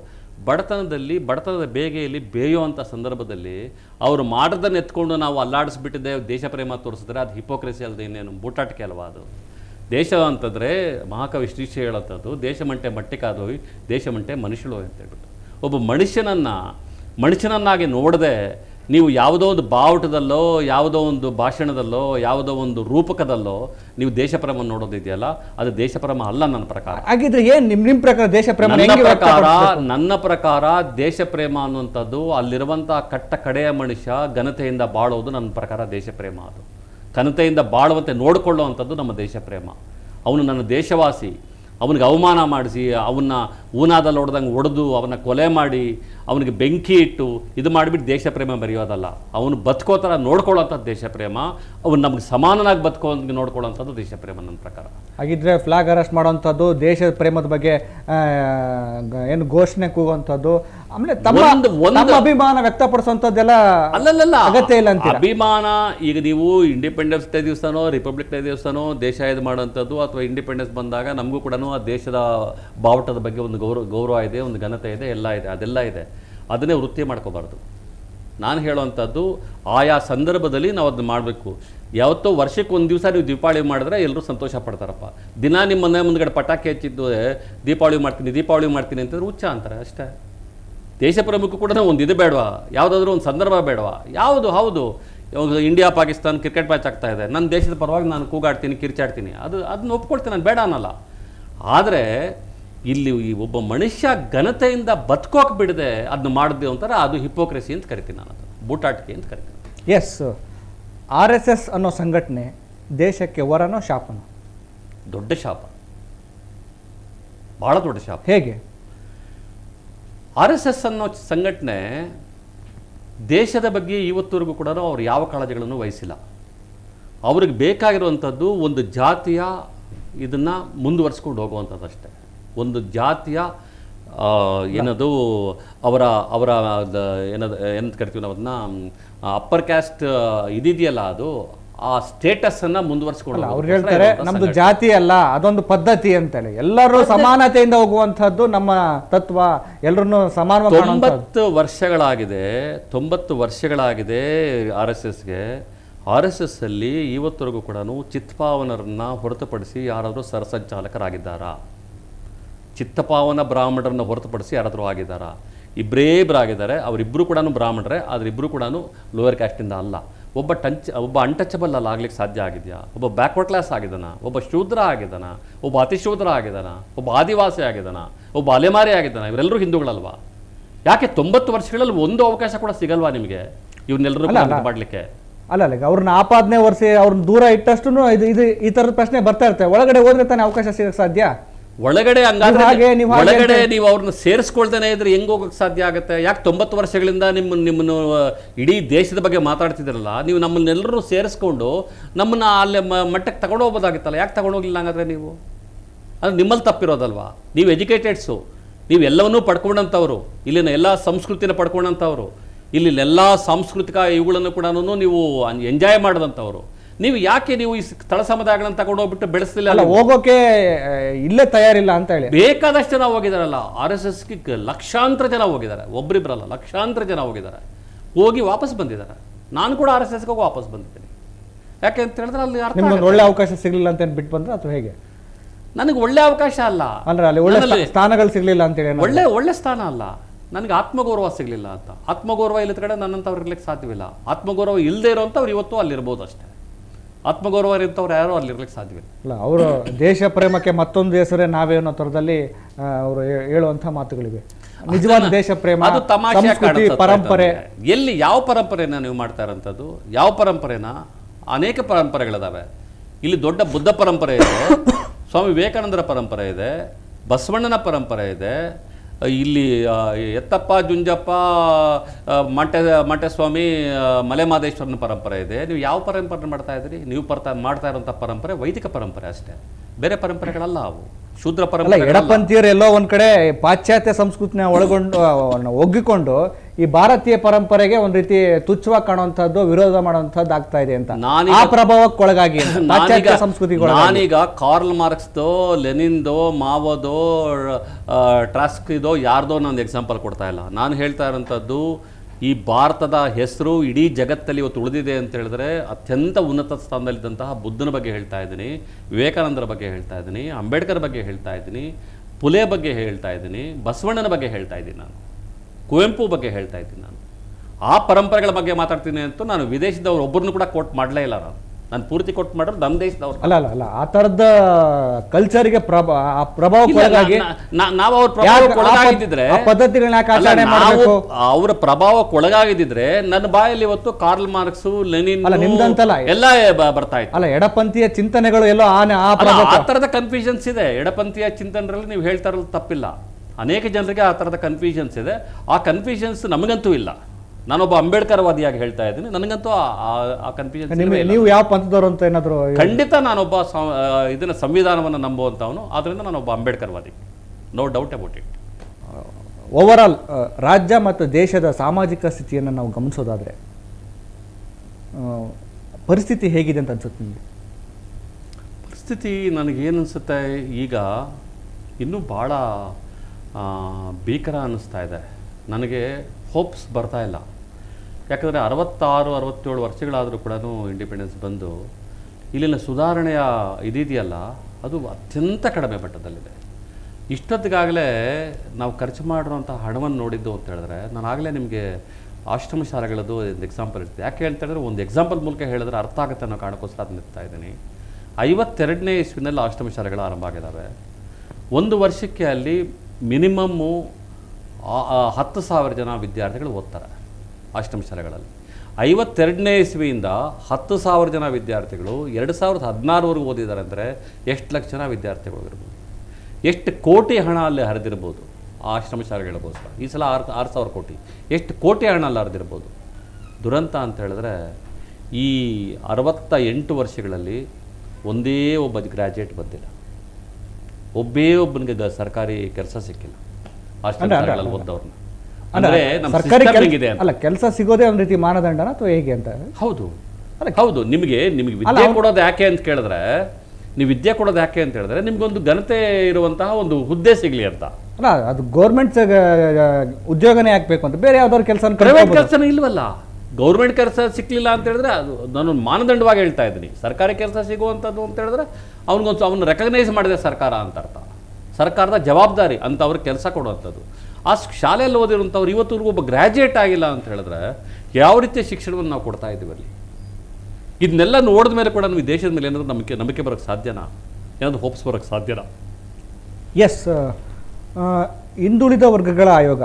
ಬಡತನದಲ್ಲಿ ಬಡತನದ ಬೇಗೆಯಲ್ಲಿ ಬೇಯುವಂಥ ಸಂದರ್ಭದಲ್ಲಿ ಅವರು ಮಾಡೋದನ್ನ ಎತ್ಕೊಂಡು ನಾವು ಅಲ್ಲಾಡಿಸ್ಬಿಟ್ಟಿದ್ದೆ ದೇಶ ಪ್ರೇಮ ತೋರಿಸಿದ್ರೆ ಅದು ಹಿಪೋಕ್ರೆಸಿ ಅಲ್ಲದೆ ಇನ್ನೇನು ಬೂಟಾಟಿಕೆ ಅಲ್ವಾ ಅದು ದೇಶ ಅಂತಂದರೆ ಮಹಾಕವಿ ಶ್ರೀಶ್ ಹೇಳೋಂಥದ್ದು ದೇಶಮಂಟೆ ಮಟ್ಟಿಕಾದೋಯ್ ದೇಶಮಂಟೆ ಮನುಷ್ಯಳು ಅಂತ ಹೇಳ್ಬಿಟ್ಟು ಒಬ್ಬ ಮನುಷ್ಯನನ್ನು ಮನುಷ್ಯನನ್ನಾಗಿ ನೋಡದೆ ನೀವು ಯಾವುದೋ ಒಂದು ಬಾವುಟದಲ್ಲೋ ಯಾವುದೋ ಒಂದು ಭಾಷಣದಲ್ಲೋ ಯಾವುದೋ ಒಂದು ರೂಪಕದಲ್ಲೋ ನೀವು ದೇಶಪ್ರೇಮ ನೋಡೋದಿದೆಯಲ್ಲ ಅದು ದೇಶಪ್ರೇಮ ಅಲ್ಲ ನನ್ನ ಪ್ರಕಾರ ಹಾಗಿದ್ರೆ ಏನ್ ನಿಮ್ ನಿಮ್ ಪ್ರಕಾರ ದೇಶ ಪ್ರೇಮ ನನ್ನ ಹೆಂಗೆ ಪ್ರಕಾರ ವ್ಯಕ್ತಪಡಿಸ್ಬೇಕು? ನನ್ನ ಪ್ರಕಾರ ದೇಶ ಪ್ರೇಮ ಅನ್ನುವಂಥದ್ದು ಅಲ್ಲಿರುವಂಥ ಕಟ್ಟ ಕಡೆಯ ಮನುಷ್ಯ ಘನತೆಯಿಂದ ಬಾಳೋದು ನನ್ನ ಪ್ರಕಾರ ದೇಶ ಪ್ರೇಮ ಅದು ಘನತೆಯಿಂದ ಬಾಳುವಂತೆ ನೋಡಿಕೊಳ್ಳುವಂಥದ್ದು ನಮ್ಮ ದೇಶ ಪ್ರೇಮ ಅವನು ನನ್ನ ದೇಶವಾಸಿ ಅವನಿಗೆ ಅವಮಾನ ಮಾಡಿಸಿ ಅವನ್ನ ಊನಾದಲ್ಲಿ ಹೊಡೆದಂಗೆ ಹೊಡೆದು ಅವನ ಕೊಲೆ ಮಾಡಿ ಅವನಿಗೆ ಬೆಂಕಿ ಇಟ್ಟು ಇದು ಮಾಡಿಬಿಟ್ಟು ದೇಶ ಪ್ರೇಮ ಬರೆಯೋದಲ್ಲ ಅವನು ಬದುಕೋ ಥರ ನೋಡ್ಕೊಳ್ಳೋಂಥದ್ದು ದೇಶ ಪ್ರೇಮ ಅವನು ನಮ್ಗೆ ಸಮಾನನಾಗಿ ಬದುಕೋ ನೋಡ್ಕೊಳ್ಳೋಂಥದ್ದು ದೇಶ ಪ್ರೇಮ ನನ್ನ ಪ್ರಕಾರ ಹಾಗಿದ್ರೆ ಫ್ಲಾಗ್ ಅರೆಸ್ಟ್ ಮಾಡುವಂಥದ್ದು ದೇಶದ ಪ್ರೇಮದ ಬಗ್ಗೆ ಆ, ಗ- ಏನು ಘೋಷಣೆ ಕೂಗುವಂಥದ್ದು ಆಮೇಲೆ ತಮ್ಮ ಒಂದು- ಒಂದು- ತಮ್ಮ ಅಭಿಮಾನ ವ್ಯಕ್ತಪಡಿಸುವಂಥದ್ದೆಲ್ಲ ಅಲ್ಲಲ್ಲ ಅಗತ್ಯ ಇಲ್ಲ ಅಂತೀರಾ ಅಭಿಮಾನ ಈಗ ನೀವು ಇಂಡಿಪೆಂಡೆನ್ಸ್ ಡೇ ದಿವಸನೋ ರಿಪಬ್ಲಿಕ್ ಡೇ ದಿವಸನೋ ದೇಶ ಇದು ಮಾಡೋಂಥದ್ದು ಅಥವಾ ಇಂಡಿಪೆಂಡೆನ್ಸ್ ಬಂದಾಗ ನಮಗೂ ಕೂಡ ಆ ದೇಶದ ಬಾವುಟದ ಬಗ್ಗೆ ಒಂದು ಗೌರವ ಗೌರವ ಇದೆ ಒಂದು ಘನತೆ ಇದೆ ಎಲ್ಲ ಇದೆ ಅದೆಲ್ಲ ಇದೆ ಅದನ್ನೇ ವೃತ್ತಿ ಮಾಡ್ಕೋಬಾರ್ದು ನಾನು ಹೇಳುವಂಥದ್ದು ಆಯಾ ಸಂದರ್ಭದಲ್ಲಿ ನಾವು ಅದನ್ನ ಮಾಡಬೇಕು ಯಾವತ್ತೋ ವರ್ಷಕ್ಕೆ ಒಂದು ದಿವಸ ನೀವು ದೀಪಾವಳಿ ಮಾಡಿದ್ರೆ ಎಲ್ಲರೂ ಸಂತೋಷ ಪಡ್ತಾರಪ್ಪ ದಿನ ನಿಮ್ಮ ಮನೆ ಮುಂದ್ಗಡೆ ಪಟಾಕಿ ಹಚ್ಚಿದ್ದು "ಏ, ದೀಪಾವಳಿ ಮಾಡ್ತೀನಿ ದೀಪಾವಳಿ ಮಾಡ್ತೀನಿ ಅಂತಂದ್ರೆ ಹುಚ್ಚ ಅಂತಾರೆ ಅಷ್ಟೇ ದೇಶ ಪ್ರಮುಖ ಕೂಡ ಒಂದು ಇದು ಬೇಡವಾ ಯಾವುದಾದ್ರೂ ಒಂದು ಸಂದರ್ಭ ಬೇಡವಾ ಯಾವುದು ಹೌದು ಇವಾಗ ಇಂಡಿಯಾ ಪಾಕಿಸ್ತಾನ ಕ್ರಿಕೆಟ್ ಮ್ಯಾಚ್ ಆಗ್ತಾ ಇದೆ ನನ್ನ ದೇಶದ ಪರವಾಗಿ ನಾನು ಕೂಗಾಡ್ತೀನಿ ಕಿರ್ಚಾಡ್ತೀನಿ ಅದು ಅದನ್ನ ಒಪ್ಕೊಳ್ತೀನಿ ನಾನು ಬೇಡ ಅನ್ನಲ್ಲ ಆದರೆ ಇಲ್ಲಿ ಈ ಒಬ್ಬ ಮನುಷ್ಯ ಘನತೆಯಿಂದ ಬದುಕೋಕೆ ಬಿಡದೆ ಅದನ್ನ ಮಾಡಿದ್ವಿ ಅಂತಾರೆ ಅದು ಹಿಪೋಕ್ರೆಸಿ ಅಂತ ಕರಿತೀನಿ ನಾನು ಅದು ಬೂಟಾಟಿಕೆ ಅಂತ ಕರಿತೀನಿ ಎಸ್ ಆರ್ ಎಸ್ ಎಸ್ ಅನ್ನೋ ಸಂಘಟನೆ ದೇಶಕ್ಕೆ ವರನೋ ಶಾಪನೋ ದೊಡ್ಡ ಶಾಪ ಭಾಳ ದೊಡ್ಡ ಶಾಪ ಹೇಗೆ ಆರ್ ಎಸ್ ಎಸ್ ಅನ್ನೋ ಸಂಘಟನೆ ದೇಶದ ಬಗ್ಗೆ ಇವತ್ತವರೆಗೂ ಕೂಡ ಅವ್ರು ಯಾವ ಕಾಳಜಿಗಳನ್ನು ವಹಿಸಿಲ್ಲ ಅವ್ರಿಗೆ ಬೇಕಾಗಿರುವಂಥದ್ದು ಒಂದು ಜಾತಿಯ ಇದನ್ನು ಮುಂದುವರಿಸ್ಕೊಂಡು ಹೋಗುವಂಥದ್ದು ಅಷ್ಟೇ ಒಂದು ಜಾತಿಯ ಆ, ಏನದು ಅವರ ಅವರ ದ- ಏನದು ಏನಂತ ಕರಿತೀವಿ ನಾವು ಅದನ್ನ ಅಪ್ಪರ್ ಕ್ಯಾಸ್ಟ್ ಇದಿದೆಯಲ್ಲ ಅದು ಆ ಸ್ಟೇಟಸ್ಸನ್ನು ಮುಂದುವರಿಸ್ಕೊಂಡು ಅಲ್ಲ ಅವ್ರು ಹೋಗೋದಕ್ಕೋಸ್ಕರ ಹೇಳ್ತಾರೆ ಇರುವಂಥ ನಮ್ದು ಸಂಘಟನೆ. ಜಾತಿ ಅಲ್ಲ ಅದೊಂದು ಪದ್ಧತಿ ಅಂತೇಳಿ ಎಲ್ಲರೂ ಸಮಾನತೆಯಿಂದ ಹೋಗುವಂಥದ್ದು ನಮ್ಮ ತತ್ವ ಎಲ್ಲರನ್ನು ಸಮಾನವಾಗಿ ಕಾಣುವಂಥದ್ದು ತೊಂಬತ್ತು ವರ್ಷಗಳಾಗಿದೆ ತೊಂಬತ್ತು ವರ್ಷಗಳಾಗಿದೆ ಆರ್ ಎಸ್ ಎಸ್ಗೆ ಆರ್ ಎಸ್ ಎಸ್ ಅಲ್ಲಿ ಇವತ್ತರೆಗೂ ಕೂಡ ಚಿತ್ಪಾವನರನ್ನ ಹೊರತುಪಡಿಸಿ ಯಾರಾದರೂ ಸರಸಂಚಾಲಕರಾಗಿದ್ದಾರಾ ಚಿತ್ತಪಾವನ ಬ್ರಾಹ್ಮಣರನ್ನ ಹೊರತುಪಡಿಸಿ ಯಾರಾದರೂ ಆಗಿದ್ದಾರಾ ಇಬ್ಬರೇ ಇಬ್ಬರಾಗಿದ್ದಾರೆ ಅವರಿಬ್ಬರು ಕೂಡ ಬ್ರಾಹ್ಮಣರೇ ಆದರೆ ಇಬ್ಬರು ಕೂಡ ಲೋಯರ್ ಕ್ಯಾಸ್ಟಿಂದ ಅಲ್ಲ ಒಬ್ಬ ಟಂಚ್ ಒಬ್ಬ ಅನ್ಟಚಬಲ್ ಅಲ್ಲಿ ಆಗ್ಲಿಕ್ಕೆ ಸಾಧ್ಯ ಆಗಿದೆಯಾ ಒಬ್ಬ ಬ್ಯಾಕ್ವರ್ಡ್ ಕ್ಲಾಸ್ ಆಗಿದ್ದಾನ ಒಬ್ಬ ಶೂದ್ರ ಆಗಿದ್ದಾನ ಒಬ್ಬ ಅತಿಶೂದ್ರ ಆಗಿದ್ದಾನ ಒಬ್ಬ ಆದಿವಾಸಿ ಆಗಿದ್ದಾನ ಒಬ್ಬ ಅಲೆಮಾರಿ ಆಗಿದ್ದಾನ ಇವರೆಲ್ಲರೂ ಹಿಂದೂಗಳಲ್ವಾ ಯಾಕೆ ತೊಂಬತ್ತು ವರ್ಷಗಳಲ್ಲಿ ಒಂದು ಅವಕಾಶ ಕೂಡ ಸಿಗಲ್ವಾ ನಿಮಗೆ ಇವನ್ನೆಲ್ಲರೂ ಅಲ್ಲ, ಅಲ್ಲ. ಮಾಡಲಿಕ್ಕೆ ಅಲ್ಲ ಅಲ್ಲ ಈಗ ಅವ್ರನ್ನ ಆಪಾದನೆ ಒರೆಸಿ ಅವ್ರನ್ನ ದೂರ ಇಟ್ಟಷ್ಟು ಇದು ಇದು ಈ ಥರದ ಪ್ರಶ್ನೆ ಬರ್ತಾ ಇರ್ತವೆ ಒಳಗಡೆ ಹೋದ್ರೆ ತಾನೇ ಅವಕಾಶ ಸಿಗಕ್ಕೆ ಸಾಧ್ಯ ಒಳಗಡೆ ಹಂಗಾದ್ರೆ ನೀವು ಹಾಗೆ, ನೀವು ಹಾಗೆ ಒಳಗಡೆ ಅಂತ- ನೀವು ಅವ್ರನ್ನ ಸೇರಿಸ್ಕೊಳ್ದೇನೆ ಇದ್ರೆ ಹೆಂಗ್ ಹೋಗಕ್ಕೆ ಸಾಧ್ಯ ಆಗುತ್ತೆ ಯಾಕೆ ತೊಂಬತ್ತು ವರ್ಷಗಳಿಂದ ನಿಮ್ಮ ನಿಮ್ಮನ್ನು ಆ, ಇಡೀ ದೇಶದ ಬಗ್ಗೆ ಮಾತಾಡ್ತಿದ್ರಲ್ಲ ನೀವು ನಮ್ಮನ್ನೆಲ್ಲರೂ ಸೇರಿಸ್ಕೊಂಡು ನಮ್ಮನ್ನ ಅಲ್ಲಿ ಮ- ಮಟ್ಟಕ್ಕೆ ತಗೊಂಡು ಹೋಗ್ಬೋದಾಗಿತ್ತಲ್ಲ ಯಾಕೆ ತಗೊಂಡು ಹೋಗ್ಲಿಲ್ಲ ಹಂಗಾದ್ರೆ ನೀವು ಅದು ನಿಮ್ಮಲ್ಲಿ ತಪ್ಪಿರೋದಲ್ವಾ ನೀವು ಎಜುಕೇಟೆಡ್ಸು ನೀವು ಎಲ್ಲವನ್ನೂ ಪಡ್ಕೊಂಡಂಥವ್ರು ಇಲ್ಲಿನ ಎಲ್ಲ ಸಂಸ್ಕೃತಿನ ಪಡ್ಕೊಂಡಂಥವ್ರು ಇಲ್ಲಿ ಎಲ್ಲ ಸಾಂಸ್ಕೃತಿಕ ಇವುಗಳನ್ನು ಕೂಡ ನೀವು ಎಂಜಾಯ್ ಮಾಡಿದಂಥವ್ರು ನೀವು ಯಾಕೆ ನೀವು ಈ ಸ್ಥಳ ಸಮುದಾಯಗಳನ್ನು ತಗೊಂಡು ಹೋಗ್ಬಿಟ್ಟು ಬೆಳೆಸಲಿಲ್ಲ ಅಲ್ಲ ಹೋಗೋಕೆ ಆ, ಇಲ್ಲೇ ತಯಾರಿಲ್ಲ ಅಂತ ಹೇಳಿ ಬೇಕಾದಷ್ಟು ಜನ ಹೋಗಿದಾರಲ್ಲ ಆರ್ ಎಸ್ ಎಸ್ಗೆ ಲಕ್ಷಾಂತರ ಜನ ಹೋಗಿದ್ದಾರೆ ಒಬ್ಬರಿಬ್ಬರಲ್ಲ ಲಕ್ಷಾಂತರ ಜನ ಹೋಗಿದ್ದಾರೆ ಹೋಗಿ ವಾಪಸ್ ಬಂದಿದ್ದಾರೆ ನಾನು ಕೂಡ ಆರ್ ಎಸ್ ಎಸ್ಗೆ ಹೋಗಿ ವಾಪಸ್ ಬಂದಿದ್ದೀನಿ ಯಾಕೆ ಅಂತ ಹೇಳಿದ್ರೆ ಅಲ್ಲಿ ಅರ್ಥ ನಿಮ್ಗೊಂದು ಆಗುತ್ತೆ. ಒಳ್ಳೆ ಅವಕಾಶ ಸಿಗ್ಲಿಲ್ಲ ಅಂತ ಏನ್ ಬಿಟ್ಟು ಬಂದ್ರೆ ಅಥವಾ ಹೇಗೆ ನನಗೆ ಒಳ್ಳೆ ಅವಕಾಶ ಅಲ್ಲ ಅಂದ್ರೆ ಅಲ್ಲಿ ಒಳ್ಳೆ ನನ್ನಲ್ಲಿ- ಸ್ಥಾನಗಳು ಸಿಗ್ಲಿಲ್ಲ ಅಂತೇಳಿ ಏನಾದ್ರು? ಒಳ್ಳೆ ಒಳ್ಳೆ ಸ್ಥಾನ ಅಲ್ಲ ನನಗೆ ಆತ್ಮಗೌರವ ಸಿಗಲಿಲ್ಲ ಅಂತ ಆತ್ಮಗೌರವ ಇಲ್ಲದ ಕಡೆ ನನ್ನಂಥವ್ರು ಇರ್ಲಿಕ್ಕೆ ಸಾಧ್ಯವಿಲ್ಲ ಆತ್ಮಗೌರವ ಇಲ್ಲದೆ ಇರೋಂಥವ್ರು ಇವತ್ತು ಅಲ್ಲಿರ್ಬೋದು ಅಷ್ಟೇ ಆತ್ಮಗೌರವ ಇರೋಂಥವ್ರು ಯಾರು ಅಲ್ಲಿರ್ಲಿಕ್ಕೆ ಸಾಧ್ಯವಿಲ್ಲ ಅಲ್ಲ ಅವರು ದೇಶ ಪ್ರೇಮಕ್ಕೆ ಮತ್ತೊಂದು ಹೆಸರೇ ನಾವೇ ಅನ್ನೋ ಥರದಲ್ಲಿ ಅವರು ಹೇಳುವಂಥ ಮಾತುಗಳಿವೆ ನಿಜವಾದ ದೇಶ ಪ್ರೇಮ ಅದು ತಮಾಷೆ ಸಂಸ್ಕೃತಿ ಪರಂಪರೆ ಎಲ್ಲಿ ಯಾವ ಪರಂಪರೆನ ನೀವು ಮಾಡ್ತಾ ಇರೋಂಥದ್ದು ಯಾವ ಪರಂಪರೆನ ಅನೇಕ ಪರಂಪರೆಗಳಿದಾವೆ ಇಲ್ಲಿ ದೊಡ್ಡ ಬುದ್ಧ ಪರಂಪರೆ ಇದೆ ಸ್ವಾಮಿ ವಿವೇಕಾನಂದರ ಪರಂಪರೆ ಇದೆ ಬಸವಣ್ಣನ ಪರಂಪರೆ ಇದೆ ಇಲ್ಲಿ ಆ, ಎತ್ತಪ್ಪ ಜುಂಜಪ್ಪ ಆ, ಮಂಟೆ ಮಂಟೆಸ್ವಾಮಿ ಆ, ಮಲೆಮಾದೇಶ್ವರನ ಪರಂಪರೆ ಇದೆ ನೀವು ಯಾವ ಪರಂಪರೆ ಮಾಡ್ತಾ ಇದ್ದೀರಿ ನೀವು ಪರ್ತಾ ಮಾಡ್ತಾ ಇರೋಂಥ ಪರಂಪರೆ ವೈದಿಕ ಪರಂಪರೆ ಅಷ್ಟೇ ಬೇರೆ ಪರಂಪರೆಗಳಲ್ಲ ಅವು ಶೂದ್ರ ಅಲ್ಲ ಪರಂಪರೆ ಎಡಪಂಥೀಯರು ಎಲ್ಲೋ ಒಂದ್ ಕಡೆ ಪಾಶ್ಚಾತ್ಯ ಸಂಸ್ಕೃತಿನ ಒಳಗೊಂಡು ಅವನ್ನ ಒಗ್ಗಿಕೊಂಡು ಈ ಭಾರತೀಯ ಪರಂಪರೆಗೆ ಒಂದ್ ರೀತಿ ತುಚ್ಛವಾಗಿ ಕಾಣುವಂಥದ್ದು ವಿರೋಧ ಮಾಡುವಂಥದ್ದು ಆಗ್ತಾ ಇದೆ ಅಂತ ನಾನೀಗ- ಆ ಪ್ರಭಾವಕ್ಕೊಳಗಾಗಿ ನಾನೀಗ ಪಾಶ್ಚಾತ್ಯ ಸಂಸ್ಕೃತಿಗೊಳಗಾಗಿ ನಾನೀಗ ಕಾರ್ಲ್ ಮಾರ್ಕ್ಸ್ದೋ ಲೆನಿನ್ದೋ ಮಾವೋದೋ ಟ್ರಾಸ್ಕಿದೋ ಯಾರ್ದೋ ನಾನು ಎಕ್ಸಾಂಪಲ್ ಕೊಡ್ತಾ ಇಲ್ಲ ನಾನು ಹೇಳ್ತಾ ಇರೋಂಥದ್ದು ಈ ಭಾರತದ ಹೆಸರು ಇಡೀ ಜಗತ್ತಲ್ಲಿ ಇವತ್ತು ಉಳಿದಿದೆ ಅಂತ ಹೇಳಿದ್ರೆ ಅತ್ಯಂತ ಉನ್ನತ ಸ್ಥಾನದಲ್ಲಿದ್ದಂತಹ ಬುದ್ಧನ ಬಗ್ಗೆ ಹೇಳ್ತಾ ಇದ್ದೀನಿ ವಿವೇಕಾನಂದರ ಬಗ್ಗೆ ಹೇಳ್ತಾ ಇದ್ದೀನಿ ಅಂಬೇಡ್ಕರ್ ಬಗ್ಗೆ ಹೇಳ್ತಾ ಇದ್ದೀನಿ ಪುಲೆ ಬಗ್ಗೆ ಹೇಳ್ತಾ ಇದ್ದೀನಿ ಬಸವಣ್ಣನ ಬಗ್ಗೆ ಹೇಳ್ತಾ ಇದ್ದೀನಿ ನಾನು ಕುವೆಂಪು ಬಗ್ಗೆ ಹೇಳ್ತಾ ಇದ್ದೀನಿ ನಾನು ಆ ಪರಂಪರೆಗಳ ಬಗ್ಗೆ ಮಾತಾಡ್ತೀನಿ ಅಂತ ನಾನು ವಿದೇಶದವ್ರು ಒಬ್ಬರನ್ನು ಕೂಡ ಕೋಟ್ ಮಾಡಲೇ ಇಲ್ಲ ನಾನು ನಾನು ಪೂರ್ತಿ ಕೋಟ್ ಮಾಡೋದು ನಮ್ಮ ದೇಶದವ್ರು ಅಲ್ಲ ಅಲ್ಲ ಅಲ್ಲ ಆ ತರದ ಕಲ್ಚರ್ಗೆ ಪ್ರಭಾ ಆ ಇಲ್ಲ, ಪ್ರಭಾವಕ್ಕೊಳಗಾಗಿ ನಾ- ನಾ- ನಾವು ಅವ್ರ ಯಾಕೆ ಪ್ರಭಾವಕ್ಕೆ ಆ ಪದ್- ಒಳಗಾಗಿದ್ದಿದ್ರೆ ಆ ಪದ್ಧತಿಗಳನ್ನ ಯಾಕೆ ಅಲ್ಲ, ಆಚರಣೆ ನಾವು ಮಾಡಬೇಕು ಅವರ ಪ್ರಭಾವಕ್ಕೆ ಒಳಗಾಗಿದ್ದಿದ್ರೆ ನನ್ನ ಬಾಯಲ್ಲಿ ಇವತ್ತು ಕಾರ್ಲ್ ಮಾರ್ಕ್ಸ್ ಲೆನಿನ್ ಅಲ್ಲ, ನಿಮ್ದಂತಲ್ಲ. ಎಲ್ಲ ಬ- ಬರ್ತಾ ಇತ್ತು ಅಲ್ಲ ಎಡಪಂಥೀಯ ಚಿಂತನೆಗಳು ಎಲ್ಲೋ ಆ ಆ ಅಲ್ಲ, ಪ್ರಭಾವ ಆ ಥರದ ಕನ್ಫ್ಯೂಷನ್ಸ್ ಇದೆ ಎಡಪಂಥೀಯ ಚಿಂತನೆಗಳಲ್ಲಿ ನೀವು ಹೇಳ್ತಾ ಇರೋದು ತಪ್ಪಿಲ್ಲ ಅನೇಕ ಜನರಿಗೆ ಆ ಥರದ ಕನ್ಫ್ಯೂಷನ್ಸ್ ಇದೆ ಆ ಕನ್ಫ್ಯೂಷನ್ಸ್ ನಮಗಂತೂ ಇಲ್ಲ ನಾನೊಬ್ಬ ಅಂಬೇಡ್ಕರ್ವಾದಿಯಾಗಿ ಹೇಳ್ತಾ ಇದ್ದೀನಿ ನನಗಂತೂ ಆ- ಆ- ಆ ಕನ್ಫ್ಯೂಷನ್ಸ್ ನಿಮ್ಗೆ ನೀವು ಯಾವ ಪಂಥದವರು ಅಂತ ಏನಾದ್ರು ಖಂಡಿತ ನಾನೊಬ್ಬ ಸ- ಆ, ಇದನ್ನ ಸಂವಿಧಾನವನ್ನು ನಂಬುವಂಥವನು ಆದ್ರಿಂದ ನಾನೊಬ್ಬ ಅಂಬೇಡ್ಕರ್ವಾದಿ no doubt about it over all ರಾಜ್ಯ ಮತ್ತು ದೇಶದ ಸಾಮಾಜಿಕ ಸ್ಥಿತಿಯನ್ನು ನಾವು ಗಮನಿಸೋದಾದ್ರೆ ಆ, ಪರಿಸ್ಥಿತಿ ಹೇಗಿದೆ ಅಂತ ಅನ್ಸುತ್ತೆ ನಿಮಗೆ ಪರಿಸ್ಥಿತಿ ನನಗೇನು ಅನಿಸುತ್ತೆ ಈಗ ಇನ್ನೂ ಭಾಳ ಆ, ಭೀಕರ ಅನ್ನಿಸ್ತಾ ಇದೆ ನನಗೆ ಹೋಪ್ಸ್ ಬರ್ತಾ ಇಲ್ಲ ಯಾಕಂದರೆ ಅರವತ್ತಾರು ಅರವತ್ತೇಳು ವರ್ಷಗಳಾದರೂ ಕೂಡ ಇಂಡಿಪೆಂಡೆನ್ಸ್ ಬಂದು ಇಲ್ಲಿನ ಸುಧಾರಣೆಯ ಇದಿದೆಯಲ್ಲ ಅದು ಅತ್ಯಂತ ಕಡಿಮೆ ಮಟ್ಟದಲ್ಲಿದೆ ಇಷ್ಟೊತ್ತಿಗಾಗಲೇ ನಾವು ಖರ್ಚು ಮಾಡಿರುವಂಥ ಹಣವನ್ನು ನೋಡಿದ್ದು ಅಂತ ಹೇಳಿದ್ರೆ ನಾನು ಆಗಲೇ ನಿಮಗೆ ಆಶ್ರಮ ಶಾಲೆಗಳದ್ದು ಒಂದು ಎಕ್ಸಾಂಪಲ್ ಇರ್ತದೆ ಯಾಕೆ ಹೇಳ್ತಾ ಹೇಳಿದ್ರೆ ಒಂದು ಎಕ್ಸಾಂಪಲ್ ಮೂಲಕ ಹೇಳಿದ್ರೆ ಅರ್ಥ ಆಗುತ್ತೆ ಅನ್ನೋ ಕಾರಣಕ್ಕೋಸ್ಕರ ಅದನ್ನ ಇರ್ತಾ ಇದ್ದೀನಿ ಐವತ್ತೆರಡನೇ ಇಸ್ವಿನಲ್ಲಿ ಆಶ್ರಮ ಶಾಲೆಗಳು ಆರಂಭ ಆಗಿದ್ದಾವೆ ಒಂದು ವರ್ಷಕ್ಕೆ ಅಲ್ಲಿ ಮಿನಿಮಮ್ಮು ಆ- ಆ ಹತ್ತು ಸಾವಿರ ಜನ ವಿದ್ಯಾರ್ಥಿಗಳು ಓದ್ತಾರೆ ಆಶ್ರಮ ಶಾಲೆಗಳಲ್ಲಿ ಐವತ್ತೆರಡನೇ ಇಸ್ವಿಯಿಂದ ಹತ್ತು ಸಾವಿರ ಜನ ವಿದ್ಯಾರ್ಥಿಗಳು ಎರಡು ಸಾವಿರದ ಹದಿನಾರವರೆಗೂ ಓದಿದ್ದಾರೆ ಅಂದರೆ ಎಷ್ಟು ಲಕ್ಷ ಜನ ವಿದ್ಯಾರ್ಥಿಗಳು ಇರ್ಬೋದು ಎಷ್ಟು ಕೋಟಿ ಹಣ ಅಲ್ಲಿ ಹರಿದಿರ್ಬೋದು ಆ ಆಶ್ರಮ ಶಾಲೆಗಳಿಗೋಸ್ಕರ ಈ ಸಲ ಆರು ಆರು ಸಾವಿರ ಕೋಟಿ ಎಷ್ಟು ಕೋಟಿ ಹಣ ಅಲ್ಲಿ ಹರಿದಿರ್ಬೋದು ದುರಂತ ಅಂತ ಹೇಳಿದ್ರೆ ಈ ಅರವತ್ತ ಎಂಟು ವರ್ಷಗಳಲ್ಲಿ ಒಂದೇ ಒಬ್ಬ ಗ್ರ್ಯಾಜುಯೇಟ್ ಬಂದಿಲ್ಲ ಒಬ್ಬೇ ಒಬ್ಬನಿಗೆ ಗ- ಸರ್ಕಾರಿ ಕೆಲಸ ಸಿಕ್ಕಿಲ್ಲ ಆಶ್ರಮ ಅಲ್ಲ, ಅಲ್ಲ, ಶಾಲೆಗಳಲ್ಲಿ ಅಲ್ಲ. ಓದ್ದವ್ರನ್ನ ಅಲ್ಲ, ಅಂದ್ರೆ ನಮ್ಮ ಸರ್ಕಾರಿ system ಕೆಲ್- ಹೆಂಗಿದೆ ಅಂತ ಅಲ್ಲ ಕೆಲಸ ಸಿಗೋದೇ ಒಂದು ರೀತಿ ಮಾನದಂಡನ ಅಥವಾ ಹೇಗೆ ಅಂತ ಹೌದು ಅಲ್ಲ, ಹೌದು ನಿಮಗೆ ನಿಮಗೆ ಅಲ್ಲ, ವಿದ್ಯೆ ಅವ್ನು- ಕೊಡೋದು ಯಾಕೆ ಅಂತ ಕೇಳಿದ್ರೆ ನೀವು ವಿದ್ಯೆ ಕೊಡೋದು ಯಾಕೆ ಅಂತ ಹೇಳಿದ್ರೆ ನಿಮ್ಗೊಂದು ಘನತೆ ಇರುವಂತಹ ಒಂದು ಹುದ್ದೆ ಸಿಗ್ಲಿ ಅಂತ ಅಲ್ಲ ಅದು ಗೌರ್ಮೆಂಟ್ ಉದ್ಯೋಗನೇ ಹಾಕ್ಬೇಕು ಅಂತ ಬೇರೆ ಯಾವ್ದಾದ್ರು ಕೆಲಸ ಪ್ರೈವೇಟ್ ಕೆಲಸನೂ ಇಲ್ವಲ್ಲ ಗೌರ್ಮೆಂಟ್ ಕೆಲಸ ಸಿಕ್ಲಿಲ್ಲ ಅಂತ ಹೇಳಿದ್ರೆ ಅದು ನಾನು ಮಾನದಂಡವಾಗಿ ಹೇಳ್ತಾ ಇದ್ದೀನಿ ಸರ್ಕಾರಿ ಕೆಲಸ ಸಿಗುವಂಥದ್ದು ಅಂತ ಹೇಳಿದ್ರೆ ಅವ್ನಿಗೊಂದು ಅವನು ರೆಕಗ್ನೈಸ್ ಮಾಡಿದೆ ಸರ್ಕಾರ ಅಂತ ಅರ್ಥ ಸರ್ಕಾರದ ಜವಾಬ್ದಾರಿ ಅಂತ ಅವ್ರಿಗೆ ಕೆಲಸ ಕೊಡುವಂಥದ್ದು ಆ ಸ್- ಶಾಲೆಯಲ್ಲಿ ಓದಿರುವಂಥವ್ರು ಇವತ್ತುವರೆಗೂ ಒಬ್ಬ ಗ್ರ್ಯಾಜುಯೇಟ್ ಆಗಿಲ್ಲ ಅಂತ ಹೇಳಿದ್ರೆ ಯಾವ ರೀತಿಯ ಶಿಕ್ಷಣವನ್ನು ನಾವು ಕೊಡ್ತಾ ಇದ್ದೀವಿ ಅಲ್ಲಿ ಇದನ್ನೆಲ್ಲ ನೋಡಿದ ಮೇಲೆ ಕೂಡ ನಾವು ಈ ದೇಶದ ಮೇಲೆ ಏನಾದರೂ ನಂಬಿಕೆ ನಂಬಿಕೆ ಬರೋಕ್ಕೆ ಸಾಧ್ಯನಾ ಏನಾದರೂ ಹೋಪ್ಸ್ ಬರೋಕ್ಕೆ ಸಾಧ್ಯನಾ ಎಸ್ ಹಿಂದುಳಿದ ವರ್ಗಗಳ ಆಯೋಗ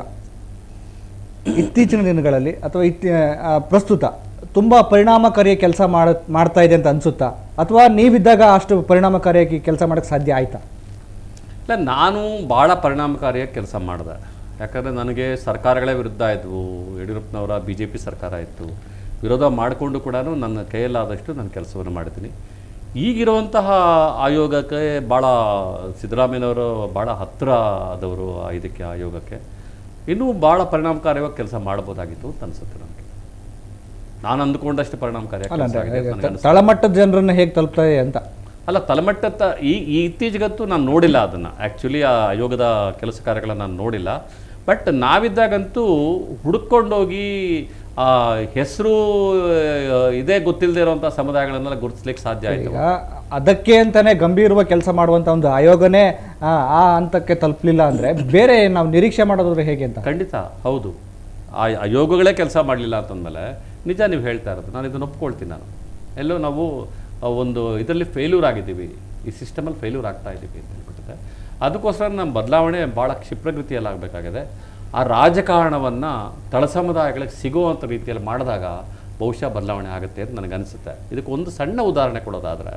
ಇತ್ತೀಚಿನ ದಿನಗಳಲ್ಲಿ ಅಥವಾ ಇತ್ತಿ ಆ, ಪ್ರಸ್ತುತ ತುಂಬ ಪರಿಣಾಮಕಾರಿ ಕೆಲಸ ಮಾಡ ಮಾಡ್ತಾ ಇದೆ ಅಂತ ಅನ್ಸುತ್ತಾ ಅಥವಾ ನೀವಿದ್ದಾಗ ಅಷ್ಟು ಪರಿಣಾಮಕಾರಿಯಾಗಿ ಕೆಲಸ ಮಾಡೋಕ್ಕೆ ಸಾಧ್ಯ ಆಯ್ತಾ ಇಲ್ಲ ನಾನು ಭಾಳ ಪರಿಣಾಮಕಾರಿಯಾಗಿ ಕೆಲಸ ಮಾಡಿದೆ ಯಾಕಂದರೆ ನನಗೆ ಸರ್ಕಾರಗಳೇ ವಿರುದ್ಧ ಇದ್ವು ಯಡಿಯೂರಪ್ಪನವರ ಬಿ ಜೆ ಪಿ ಸರ್ಕಾರ ಇತ್ತು ವಿರೋಧ ಮಾಡಿಕೊಂಡು ಕೂಡ ನನ್ನ ಕೈಯಲ್ಲಾದಷ್ಟು ನಾನು ಕೆಲಸವನ್ನು ಮಾಡ್ತೀನಿ ಈಗಿರುವಂತಹ ಆಯೋಗಕ್ಕೆ ಭಾಳ ಸಿದ್ದರಾಮಯ್ಯನವರು ಭಾಳ ಹತ್ತಿರ ಆದವರು ಆ ಇದಕ್ಕೆ ಆಯೋಗಕ್ಕೆ ಇನ್ನೂ ಭಾಳ ಪರಿಣಾಮಕಾರಿಯಾಗಿ ಕೆಲಸ ಮಾಡ್ಬೋದಾಗಿತ್ತು ಅಂತ ಅನಿಸುತ್ತೆ ನನಗೆ ನಾನು ಅಂದುಕೊಂಡಷ್ಟು ಪರಿಣಾಮಕಾರಿಯಾಗಿ ಅಲ್ಲ ಕೆಲಸ ಆಗಿದೆ ಅಂತ ನನಗೆ ಅಂದ್ರೆ ತಳಮಟ್ಟದ ಜನರನ್ನು ಹೇಗೆ ತಲುಪ್ತದೆ ಅಂತ ಅಲ್ಲ ತಲೆಮಟ್ಟದ ಈ ಈ ಇತ್ತೀಚೆಗಂತೂ ನಾನು ನೋಡಿಲ್ಲ ಅದನ್ನು ಆ್ಯಕ್ಚುಲಿ ಆ ಆಯೋಗದ ಕೆಲಸ ಕಾರ್ಯಗಳನ್ನ ನಾನು ನೋಡಿಲ್ಲ ಬಟ್ ನಾವಿದ್ದಾಗಂತೂ ಹುಡುಕೊಂಡೋಗಿ ಆ ಹೆಸರು ಇದೇ ಗೊತ್ತಿಲ್ಲದೆ ಇರುವಂಥ ಸಮುದಾಯಗಳನ್ನೆಲ್ಲ ಗುರುತಿಸ್ಲಿಕ್ಕೆ ಸಾಧ್ಯ ಆಯಿತು ಈಗ ಅದಕ್ಕೆ ಅಂತಾನೆ ಗಂಭೀರವಾಗಿ ಕೆಲಸ ಮಾಡುವಂತ ಒಂದು ಆಯೋಗನೇ ಆ ಆ ಹಂತಕ್ಕೆ ತಲುಪಲಿಲ್ಲ ಅಂದ್ರೆ ಬೇರೆ ನಾವು ನಿರೀಕ್ಷೆ ಮಾಡೋದಾದ್ರೆ ಹೇಗೆ ಅಂತ ಖಂಡಿತ ಹೌದು ಆ ಆಯೋಗಗಳೇ ಕೆಲಸ ಮಾಡಲಿಲ್ಲ ಅಂತಂದಮೇಲೆ ನಿಜ ನೀವು ಹೇಳ್ತಾ ಇರೋದು ನಾನು ಇದನ್ನು ಒಪ್ಕೊಳ್ತೀನಿ ನಾನು ಎಲ್ಲೋ ನಾವು ಆ, ಒಂದು ಇದರಲ್ಲಿ ಫೇಲ್ಯೂರ್ ಆಗಿದ್ದೀವಿ ಈ ಸಿಸ್ಟಮಲ್ಲಿ ಫೇಲ್ಯೂರ್ ಆಗ್ತಾ ಇದ್ದೀವಿ ಅಂತ ಹೇಳ್ಬಿಟ್ಟಿದೆ ಅದಕ್ಕೋಸ್ಕರ ನಮ್ಮ ಬದಲಾವಣೆ ಭಾಳ ಕ್ಷಿಪ್ರಗತಿಯಲ್ಲಿ ಆಗಬೇಕಾಗಿದೆ ಆ ರಾಜಕಾರಣವನ್ನು ತಳ ಸಮುದಾಯಗಳಿಗೆ ಸಿಗುವಂಥ ರೀತಿಯಲ್ಲಿ ಮಾಡಿದಾಗ ಬಹುಶಃ ಬದಲಾವಣೆ ಆಗುತ್ತೆ ಅಂತ ನನಗನ್ಸುತ್ತೆ ಇದಕ್ಕೆ ಒಂದು ಸಣ್ಣ ಉದಾಹರಣೆ ಕೊಡೋದಾದರೆ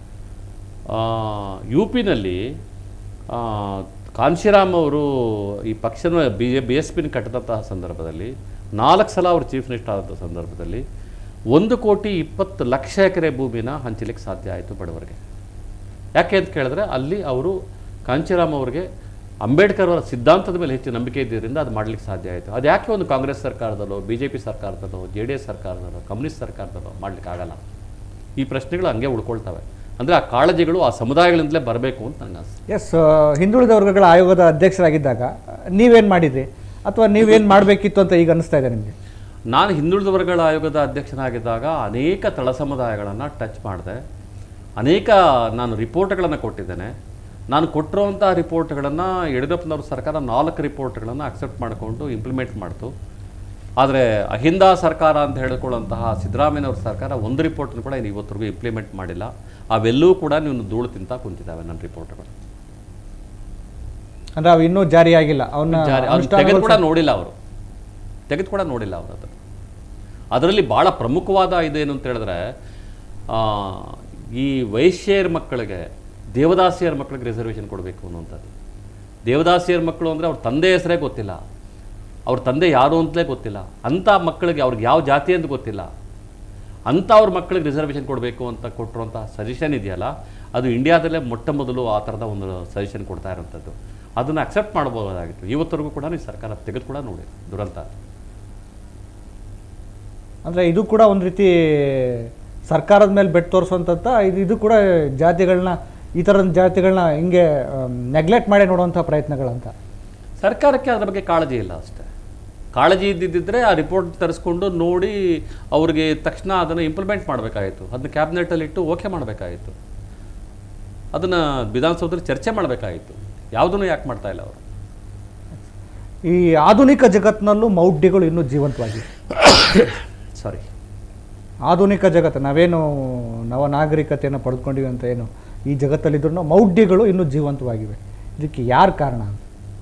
ಯು ಪಿನಲ್ಲಿ ಕಾಂಶಿರಾಮ್ ಅವರು ಈ ಪಕ್ಷನ ಬಿ ಜೆ ಬಿ ಎಸ್ ಪಿನ ಕಟ್ಟಿದಂತಹ ಸಂದರ್ಭದಲ್ಲಿ ನಾಲ್ಕು ಸಲ ಅವರು ಚೀಫ್ ಮಿನಿಸ್ಟರ್ ಆದಂಥ ಸಂದರ್ಭದಲ್ಲಿ ಒಂದು ಕೋಟಿ ಇಪ್ಪತ್ತು ಲಕ್ಷ ಎಕರೆ ಭೂಮಿನ ಹಂಚಲಿಕ್ಕೆ ಸಾಧ್ಯ ಆಯಿತು ಬಡವರಿಗೆ ಯಾಕೆ ಅಂತ ಕೇಳಿದ್ರೆ ಅಲ್ಲಿ ಅವರು ಕಾಂಚಿರಾಮ್ ಅವ್ರಿಗೆ ಅಂಬೇಡ್ಕರ್ ಅವರ ಸಿದ್ಧಾಂತದ ಮೇಲೆ ಹೆಚ್ಚು ನಂಬಿಕೆ ಇದ್ದರಿಂದ ಅದು ಮಾಡಲಿಕ್ಕೆ ಸಾಧ್ಯ ಆಯಿತು ಅದು ಯಾಕೆ ಒಂದು ಕಾಂಗ್ರೆಸ್ ಸರ್ಕಾರದಲ್ಲೋ ಬಿ ಜೆ ಪಿ ಸರ್ಕಾರದಲ್ಲೋ ಜೆ ಡಿ ಎಸ್ ಸರ್ಕಾರದಲ್ಲೋ ಕಮ್ಯುನಿಸ್ಟ್ ಸರ್ಕಾರದಲ್ಲೋ ಮಾಡಲಿಕ್ಕೆ ಆಗಲ್ಲ ಈ ಪ್ರಶ್ನೆಗಳು ಹಂಗೆ ಉಳ್ಕೊಳ್ತವೆ ಅಂದರೆ ಆ ಕಾಳಜಿಗಳು ಆ ಸಮುದಾಯಗಳಿಂದಲೇ ಬರಬೇಕು ಅಂತ ನನಗೆ ಅನಿಸ್ತು ಎಸ್ ಹಿಂದುಳಿದ ವರ್ಗಗಳ ಆಯೋಗದ ಅಧ್ಯಕ್ಷರಾಗಿದ್ದಾಗ ನೀವೇನು ಮಾಡಿದ್ರಿ ಅಥವಾ ನೀವೇನು ಮಾಡಬೇಕಿತ್ತು ಅಂತ ಈಗ ಅನಿಸ್ತಾ ಇದೆ ನಿಮಗೆ ನಾನು ಹಿಂದುಳಿದ ವರ್ಗಗಳ ಆಯೋಗದ ಅಧ್ಯಕ್ಷನಾಗಿದ್ದಾಗ ಅನೇಕ ತಳ ಸಮುದಾಯಗಳನ್ನು ಟಚ್ ಮಾಡಿದೆ ಅನೇಕ ನಾನು ರಿಪೋರ್ಟ್ಗಳನ್ನು ಕೊಟ್ಟಿದ್ದೇನೆ ನಾನು ಕೊಟ್ಟಿರುವಂಥ ರಿಪೋರ್ಟ್ಗಳನ್ನು ಯಡಿಯೂರಪ್ಪನವ್ರ ಸರ್ಕಾರ ನಾಲ್ಕು ರಿಪೋರ್ಟ್ಗಳನ್ನು ಅಕ್ಸೆಪ್ಟ್ ಮಾಡಿಕೊಂಡು ಇಂಪ್ಲಿಮೆಂಟ್ ಮಾಡ್ತು ಆದರೆ ಅಹಿಂದ ಸರ್ಕಾರ ಅಂತ ಹೇಳಿಕೊಳ್ಳುವಂತಹ ಸಿದ್ದರಾಮಯ್ಯನವ್ರ ಸರ್ಕಾರ ಒಂದು ರಿಪೋರ್ಟ್ನ ಕೂಡ ಇನ್ನು ಇವತ್ತರೆಗೂ ಇಂಪ್ಲಿಮೆಂಟ್ ಮಾಡಿಲ್ಲ ಅವೆಲ್ಲವೂ ಕೂಡ ನೀವು ಧೂಳು ತಿಂತ ಕುಂತಿದ್ದಾವೆ ನನ್ನ ರಿಪೋರ್ಟ್ಗಳು ಅಂದ್ರೆ ಅವು ಇನ್ನೂ ಜಾರಿಯಾಗಿಲ್ಲ ಅವನ್ನ ಜಾರಿ ಅವ್ರು ತೆಗೆದು ಕೂಡ ನೋಡಿಲ್ಲ ಅವರು ತೆಗೆದು ಕೂಡ ನೋಡಿಲ್ಲ ಅವರು ಅದನ್ನು ಅದರಲ್ಲಿ ಭಾಳ ಪ್ರಮುಖವಾದ ಇದೇನು ಅಂತ ಹೇಳಿದ್ರೆ ಆ, ಈ ವೈಶ್ಯರ ಮಕ್ಕಳಿಗೆ ದೇವದಾಸಿಯರ ಮಕ್ಕಳಿಗೆ ರಿಸರ್ವೇಷನ್ ಕೊಡಬೇಕು ಅನ್ನುವಂಥದ್ದು ದೇವದಾಸಿಯರ ಮಕ್ಕಳು ಅಂದರೆ ಅವ್ರ ತಂದೆ ಹೆಸರೇ ಗೊತ್ತಿಲ್ಲ ಅವ್ರ ತಂದೆ ಯಾರು ಅಂತಲೇ ಗೊತ್ತಿಲ್ಲ ಅಂಥ ಮಕ್ಕಳಿಗೆ ಅವ್ರಿಗೆ ಯಾವ ಜಾತಿ ಅಂತ ಗೊತ್ತಿಲ್ಲ ಅಂಥವ್ರ ಮಕ್ಕಳಿಗೆ ರಿಸರ್ವೇಷನ್ ಕೊಡಬೇಕು ಅಂತ ಕೊಟ್ಟಿರುವಂಥ ಸಜೆಷನ್ ಇದೆಯಲ್ಲ ಅದು ಇಂಡಿಯಾದಲ್ಲೇ ಮೊಟ್ಟ ಮೊದಲು ಆ ಥರದ ಒಂದು ಸಜೆಷನ್ ಕೊಡ್ತಾ ಇರೋಂಥದ್ದು ಅದನ್ನು ಅಕ್ಸೆಪ್ಟ್ ಮಾಡ್ಬೋದಾಗಿತ್ತು ಇವತ್ತರೆಗೂ ಕೂಡ ಈ ಸರ್ಕಾರ ತೆಗೆದು ಕೂಡ ನೋಡಿ ದುರಂತ ಅಂದ್ರೆ ಇದು ಕೂಡ ಒಂದು ರೀತಿ ಸರ್ಕಾರದ ಮೇಲೆ ಬೆಟ್ಟು ತೋರಿಸುವಂಥದ್ದು ಇದು ಇದು ಕೂಡ ಜಾತಿಗಳನ್ನ ಈ ಥರದ ಜಾತಿಗಳನ್ನ ಹಿಂಗೆ ನೆಗ್ಲೆಕ್ಟ್ ಮಾಡಿ ನೋಡುವಂಥ ಪ್ರಯತ್ನಗಳಂತ ಸರ್ಕಾರಕ್ಕೆ ಅದರ ಬಗ್ಗೆ ಕಾಳಜಿ ಇಲ್ಲ ಅಷ್ಟೇ ಕಾಳಜಿ ಇದ್ದಿದ್ದರೆ ಆ ರಿಪೋರ್ಟ್ ತರಿಸ್ಕೊಂಡು ನೋಡಿ ಅವ್ರಿಗೆ ತಕ್ಷಣ ಅದನ್ನು ಇಂಪ್ಲಿಮೆಂಟ್ ಮಾಡಬೇಕಾಯಿತು ಅದನ್ನ ಕ್ಯಾಬಿನೆಟಲ್ಲಿ ಇಟ್ಟು ಓಕೆ ಮಾಡಬೇಕಾಯಿತು ಅದನ್ನು ವಿಧಾನಸೌಧದಲ್ಲಿ ಚರ್ಚೆ ಮಾಡಬೇಕಾಯಿತು ಯಾವುದನ್ನು ಯಾಕೆ ಮಾಡ್ತಾ ಇಲ್ಲ ಅವರು ಈ ಆಧುನಿಕ ಜಗತ್ತಿನಲ್ಲೂ ಮೌಢ್ಯಗಳು ಇನ್ನೂ ಜೀವಂತವಾಗಿವೆ ಸಾರಿ ಆಧುನಿಕ ಜಗತ್ತು ನಾವೇನು ನವನಾಗರಿಕತೆಯನ್ನು ಪಡೆದುಕೊಂಡಿವಿ ಅಂತ ಏನು ಈ ಜಗತ್ತಲ್ಲಿದ್ರೂ ಮೌಢ್ಯಗಳು ಇನ್ನೂ ಜೀವಂತವಾಗಿವೆ ಇದಕ್ಕೆ ಯಾರು ಕಾರಣ ಅಂತ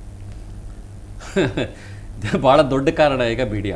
ಭಾಳ ದೊಡ್ಡ ಕಾರಣ ಈಗ ಮೀಡಿಯಾ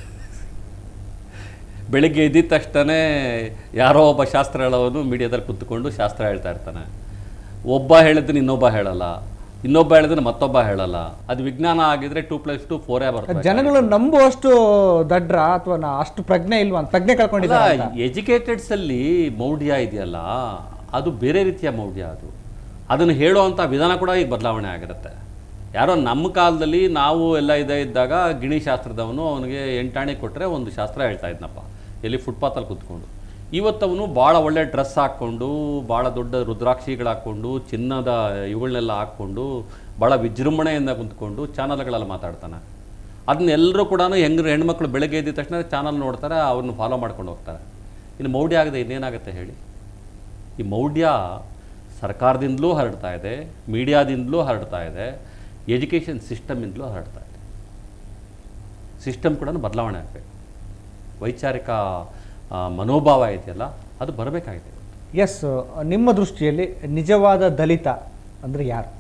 ಬೆಳಿಗ್ಗೆ ಎದ್ದಿದ ತಕ್ಷಣ ಯಾರೋ ಒಬ್ಬ ಶಾಸ್ತ್ರ ಹೇಳೋನು ಮೀಡಿಯಾದಲ್ಲಿ ಕುತ್ಕೊಂಡು ಶಾಸ್ತ್ರ ಹೇಳ್ತಾ ಇರ್ತಾನೆ ಒಬ್ಬ ಹೇಳಿದ್ರೆ ಇನ್ನೊಬ್ಬ ಹೇಳಲ್ಲ ಇನ್ನೊಬ್ಬ ಹೇಳಿದ್ರೆ ಮತ್ತೊಬ್ಬ ಹೇಳಲ್ಲ ಅದು ವಿಜ್ಞಾನ ಆಗಿದ್ರೆ ಟೂ ಪ್ಲಸ್ ಟು ಫೋರೇ ಬರ್ತದೆ ಜನಗಳು ನಂಬುವಷ್ಟು ದಡ್ರ ಅಥವಾ ನಾ ಅಷ್ಟು ಪ್ರಜ್ಞೆ ಇಲ್ವಾ ಅಂತ ಪ್ರಜ್ಞೆ ಕಳ್ಕೊಂಡಿದ್ದಾರೆ ಅಂತ. ಎಜುಕೇಟೆಡ್ಸ್ ಅಲ್ಲಿ ಮೌಢ್ಯ ಇದೆಯಲ್ಲ ಅದು ಬೇರೆ ರೀತಿಯ ಮೌಢ್ಯ ಅದು ಅದನ್ನು ಹೇಳುವಂಥ ವಿಧಾನ ಕೂಡ ಈಗ ಬದಲಾವಣೆ ಆಗಿರುತ್ತೆ ಯಾರೋ ನಮ್ಮ ಕಾಲದಲ್ಲಿ ನಾವು ಎಲ್ಲ ಇದೇ ಇದ್ದಾಗ ಗಿಣಿಶಾಸ್ತ್ರದವನು ಅವನಿಗೆ ಎಂಟಾಣಿ ಕೊಟ್ಟರೆ ಒಂದು ಶಾಸ್ತ್ರ ಹೇಳ್ತಾ ಇದ್ನಪ್ಪ ಎಲ್ಲಿ ಫುಟ್ಪಾತಲ್ಲಿ ಕೂತ್ಕೊಂಡು ಇವತ್ತವನು ಭಾಳ ಒಳ್ಳೆ ಡ್ರೆಸ್ ಹಾಕ್ಕೊಂಡು ಭಾಳ ದೊಡ್ಡ ರುದ್ರಾಕ್ಷಿಗಳು ಹಾಕ್ಕೊಂಡು ಚಿನ್ನದ ಇವುಗಳನ್ನೆಲ್ಲ ಹಾಕ್ಕೊಂಡು ಭಾಳ ವಿಜೃಂಭಣೆಯಿಂದ ಕುಂತ್ಕೊಂಡು ಚಾನಲ್ಗಳಲ್ಲಿ ಮಾತಾಡ್ತಾನೆ ಅದನ್ನೆಲ್ಲರೂ ಕೂಡ ಹೆಂಗ್ ಹೆಣ್ಮಕ್ಳು ಬೆಳಗ್ಗೆ ಎದ್ದ ತಕ್ಷಣ ಚಾನಲ್ ನೋಡ್ತಾರೆ ಅವ್ರನ್ನ ಫಾಲೋ ಮಾಡ್ಕೊಂಡು ಹೋಗ್ತಾರೆ ಇನ್ನು ಮೌಢ್ಯ ಆಗದೆ ಇನ್ನೇನಾಗುತ್ತೆ ಹೇಳಿ ಈ ಮೌಢ್ಯ ಸರ್ಕಾರದಿಂದಲೂ ಹರಡ್ತಾ ಇದೆ ಮೀಡಿಯಾದಿಂದಲೂ ಹರಡ್ತಾ ಇದೆ ಎಜುಕೇಷನ್ ಸಿಸ್ಟಮಿಂದಲೂ ಹರಡ್ತಾ ಇದೆ ಸಿಸ್ಟಮ್ ಕೂಡ ಬದಲಾವಣೆ ಆಗಬೇಕು ವೈಚಾರಿಕ ಆ, ಮನೋಭಾವ ಇದೆಯಲ್ಲ ಅದು ಬರಬೇಕಾಗಿದೆ ಎಸ್ ನಿಮ್ಮ ದೃಷ್ಟಿಯಲ್ಲಿ ನಿಜವಾದ ದಲಿತ ಅಂದರೆ ಯಾರು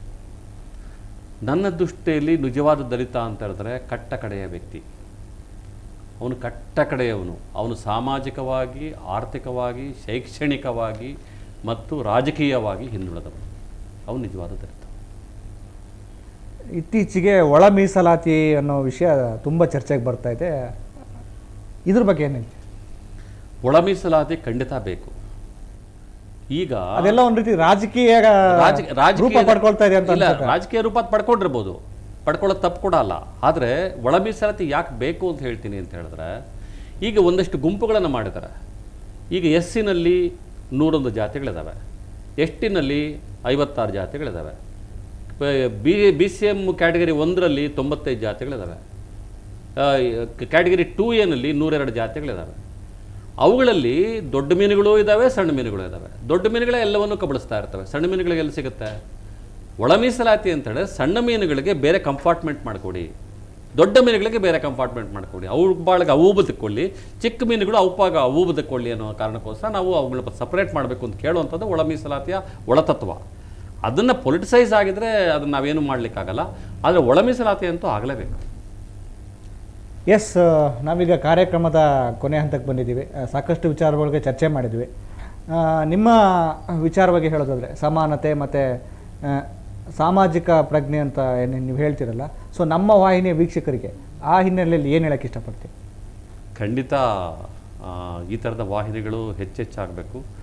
ನನ್ನ ದೃಷ್ಟಿಯಲ್ಲಿ ನಿಜವಾದ ದಲಿತ ಅಂತ ಹೇಳಿದ್ರೆ ಕಟ್ಟ ಕಡೆಯ ವ್ಯಕ್ತಿ ಅವನು ಕಟ್ಟ ಕಡೆಯವನು ಅವನು ಸಾಮಾಜಿಕವಾಗಿ ಆರ್ಥಿಕವಾಗಿ ಶೈಕ್ಷಣಿಕವಾಗಿ ಮತ್ತು ರಾಜಕೀಯವಾಗಿ ಹಿಂದುಳಿದವನು ಅವನು ನಿಜವಾದ ದಲಿತ ಇತ್ತೀಚೆಗೆ ಒಳ ಮೀಸಲಾತಿ ಅನ್ನೋ ವಿಷಯ ತುಂಬ ಚರ್ಚೆಗೆ ಬರ್ತಾ ಇದೆ ಇದ್ರ ಬಗ್ಗೆ ಏನು ಹೇಳ್ತೀರಿ? ಒಳ ಮೀಸಲಾತಿ ಖಂಡಿತ ಬೇಕು ಈಗ ಅದೆಲ್ಲ ಒಂದು ರೀತಿ ರಾಜಕೀಯ ರಾಜ- ರೂಪ ರಾಜಕೀಯ ಪಡ್ಕೊಳ್ತಾ ಇದೆ ಅಂತ ಇಲ್ಲ ಅನ್ಸುತ್ತೆ. ರಾಜಕೀಯ ರೂಪ ಅದ್ ಪಡ್ಕೊಂಡಿರ್ಬೋದು ಪಡ್ಕೊಳ್ಳೋದು ತಪ್ಪು ಕೂಡ ಅಲ್ಲ ಆದರೆ ಒಳ ಮೀಸಲಾತಿ ಯಾಕೆ ಬೇಕು ಅಂತ ಹೇಳ್ತೀನಿ ಅಂತ ಹೇಳಿದ್ರೆ ಈಗ ಒಂದಷ್ಟು ಗುಂಪುಗಳನ್ನು ಮಾಡಿದ್ದಾರೆ ಈಗ ಎಸ್ಸಿನಲ್ಲಿ ನೂರೊಂದು ಜಾತಿಗಳಿದ್ದಾವೆ ಎಷ್ಟಿನಲ್ಲಿ ಐವತ್ತಾರು ಜಾತಿಗಳಿದ್ದಾವೆ B B C M category ಒಂದರಲ್ಲಿ ತೊಂಬತ್ತೈದು ಜಾತಿಗಳಿದ್ದಾವೆ ಕ್ಯಾಟಗರಿ ಟೂ ಎನಲ್ಲಿ ನೂರೆರಡು ಜಾತಿಗಳಿದ್ದಾವೆ ಅವುಗಳಲ್ಲಿ ದೊಡ್ಡ ಮೀನುಗಳು ಇದ್ದಾವೆ ಸಣ್ಣ ಮೀನುಗಳು ಇದ್ದಾವೆ ದೊಡ್ಡ ಮೀನುಗಳೇ ಎಲ್ಲವನ್ನು ಕಬಳಿಸ್ತಾ ಇರ್ತವೆ ಸಣ್ಣ ಮೀನುಗಳಿಗೆ ಎಲ್ಲಿ ಸಿಗುತ್ತೆ ಒಳ ಮೀಸಲಾತಿ ಅಂತೇಳಿ ಸಣ್ಣ ಮೀನುಗಳಿಗೆ ಬೇರೆ ಕಂಪಾರ್ಟ್ಮೆಂಟ್ ಮಾಡಿಕೊಡಿ ದೊಡ್ಡ ಮೀನುಗಳಿಗೆ ಬೇರೆ ಕಂಪಾರ್ಟ್ಮೆಂಟ್ ಮಾಡಿಕೊಡಿ ಅವು ಬಾಳಿಗೆ ಅವು ಬದುಕೊಳ್ಳಿ ಚಿಕ್ಕ ಮೀನುಗಳು ಅವಪ್ಪಾಗ ಅವು ಬದುಕೊಳ್ಳಿ ಅನ್ನೋ ಕಾರಣಕ್ಕೋಸ್ಕರ ನಾವು ಅವುಗಳನ್ನ ಸಪ್ರೇಟ್ ಮಾಡಬೇಕು ಅಂತ ಕೇಳುವಂಥದ್ದು ಒಳ ಮೀಸಲಾತಿಯ ಒಳತತ್ವ ಅದನ್ನು ಪೊಲಿಟಿಸೈಸ್ ಆಗಿದ್ರೆ ಅದನ್ನು ನಾವೇನು ಮಾಡಲಿಕ್ಕಾಗಲ್ಲ ಆದರೆ ಒಳ ಮೀಸಲಾತಿ ಅಂತೂ ಆಗಲೇಬೇಕು ಎಸ್ ನಾವೀಗ ಕಾರ್ಯಕ್ರಮದ ಕೊನೆ ಹಂತಕ್ಕೆ ಬಂದಿದ್ದೀವಿ ಆ, ಸಾಕಷ್ಟು ವಿಚಾರಗಳಿಗೆ ಚರ್ಚೆ ಮಾಡಿದ್ವಿ ಆ, ನಿಮ್ಮ ವಿಚಾರವಾಗಿ ಹೇಳೋದಾದರೆ ಸಮಾನತೆ ಮತ್ತು ಸಾಮಾಜಿಕ ಪ್ರಜ್ಞೆ ಅಂತ ಏನು ನೀವು ಹೇಳ್ತಿರಲ್ಲ ಸೊ ನಮ್ಮ ವಾಹಿನಿಯ ವೀಕ್ಷಕರಿಗೆ ಆ ಹಿನ್ನೆಲೆಯಲ್ಲಿ ಏನು ಹೇಳಕ್ಕೆ ಇಷ್ಟಪಡ್ತೀವಿ ಖಂಡಿತ ಆ, ಈ ಥರದ ವಾಹಿನಿಗಳು ಹೆಚ್ಚೆಚ್ಚಾಗಬೇಕು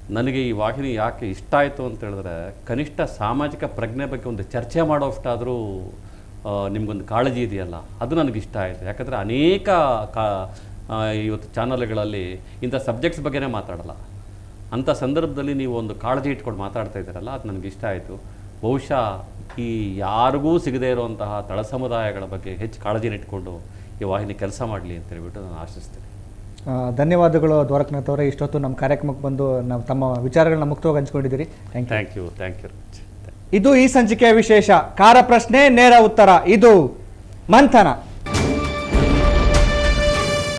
ನನಗೆ ಈ ವಾಹಿನಿ ಯಾಕೆ ಇಷ್ಟ ಆಯಿತು ಅಂತ ಹೇಳಿದ್ರೆ ಕನಿಷ್ಠ ಸಾಮಾಜಿಕ ಪ್ರಜ್ಞೆ ಬಗ್ಗೆ ಒಂದು ಚರ್ಚೆ ಮಾಡೋಷ್ಟಾದರೂ ನಿಮಗೊಂದು ಕಾಳಜಿ ಇದೆಯಲ್ಲ ಅದು ನನಗೆ ಇಷ್ಟ ಆಯಿತು ಯಾಕಂದರೆ ಅನೇಕ ಕಾ ಆ, ಇವತ್ತು ಚಾನಲ್ಗಳಲ್ಲಿ ಇಂಥ ಸಬ್ಜೆಕ್ಟ್ಸ್ ಬಗ್ಗೆನೇ ಮಾತಾಡಲ್ಲ ಅಂಥ ಸಂದರ್ಭದಲ್ಲಿ ನೀವು ಒಂದು ಕಾಳಜಿ ಇಟ್ಕೊಂಡು ಮಾತಾಡ್ತಾ ಇದ್ದೀರಲ್ಲ ಅದು ನನಗೆ ಇಷ್ಟ ಆಯಿತು ಬಹುಶಃ ಈ ಯಾರಿಗೂ ಸಿಗದೇ ಇರುವಂತಹ ತಳ ಸಮುದಾಯಗಳ ಬಗ್ಗೆ ಹೆಚ್ಚು ಕಾಳಜಿನ ಇಟ್ಕೊಂಡು ಈ ವಾಹಿನಿ ಕೆಲಸ ಮಾಡಲಿ ಅಂತ ಹೇಳ್ಬಿಟ್ಟು ನಾನು ಆಶಿಸ್ತೀನಿ ಆ, ಧನ್ಯವಾದಗಳು ದ್ವಾರಕನಾಥ್ ಅವರೇ ಇಷ್ಟೊತ್ತು ನಮ್ಮ ಕಾರ್ಯಕ್ರಮಕ್ಕೆ ಬಂದು ನಾವು ತಮ್ಮ ವಿಚಾರಗಳನ್ನ ಮುಕ್ತವಾಗಿ ಹಂಚ್ಕೊಂಡಿದ್ದೀರಿ thank you thank you thank you ಇದು ಈ ಸಂಚಿಕೆಯ ವಿಶೇಷ ಕಾರ ಪ್ರಶ್ನೆ ನೇರ ಉತ್ತರ ಇದು ಮಂಥನ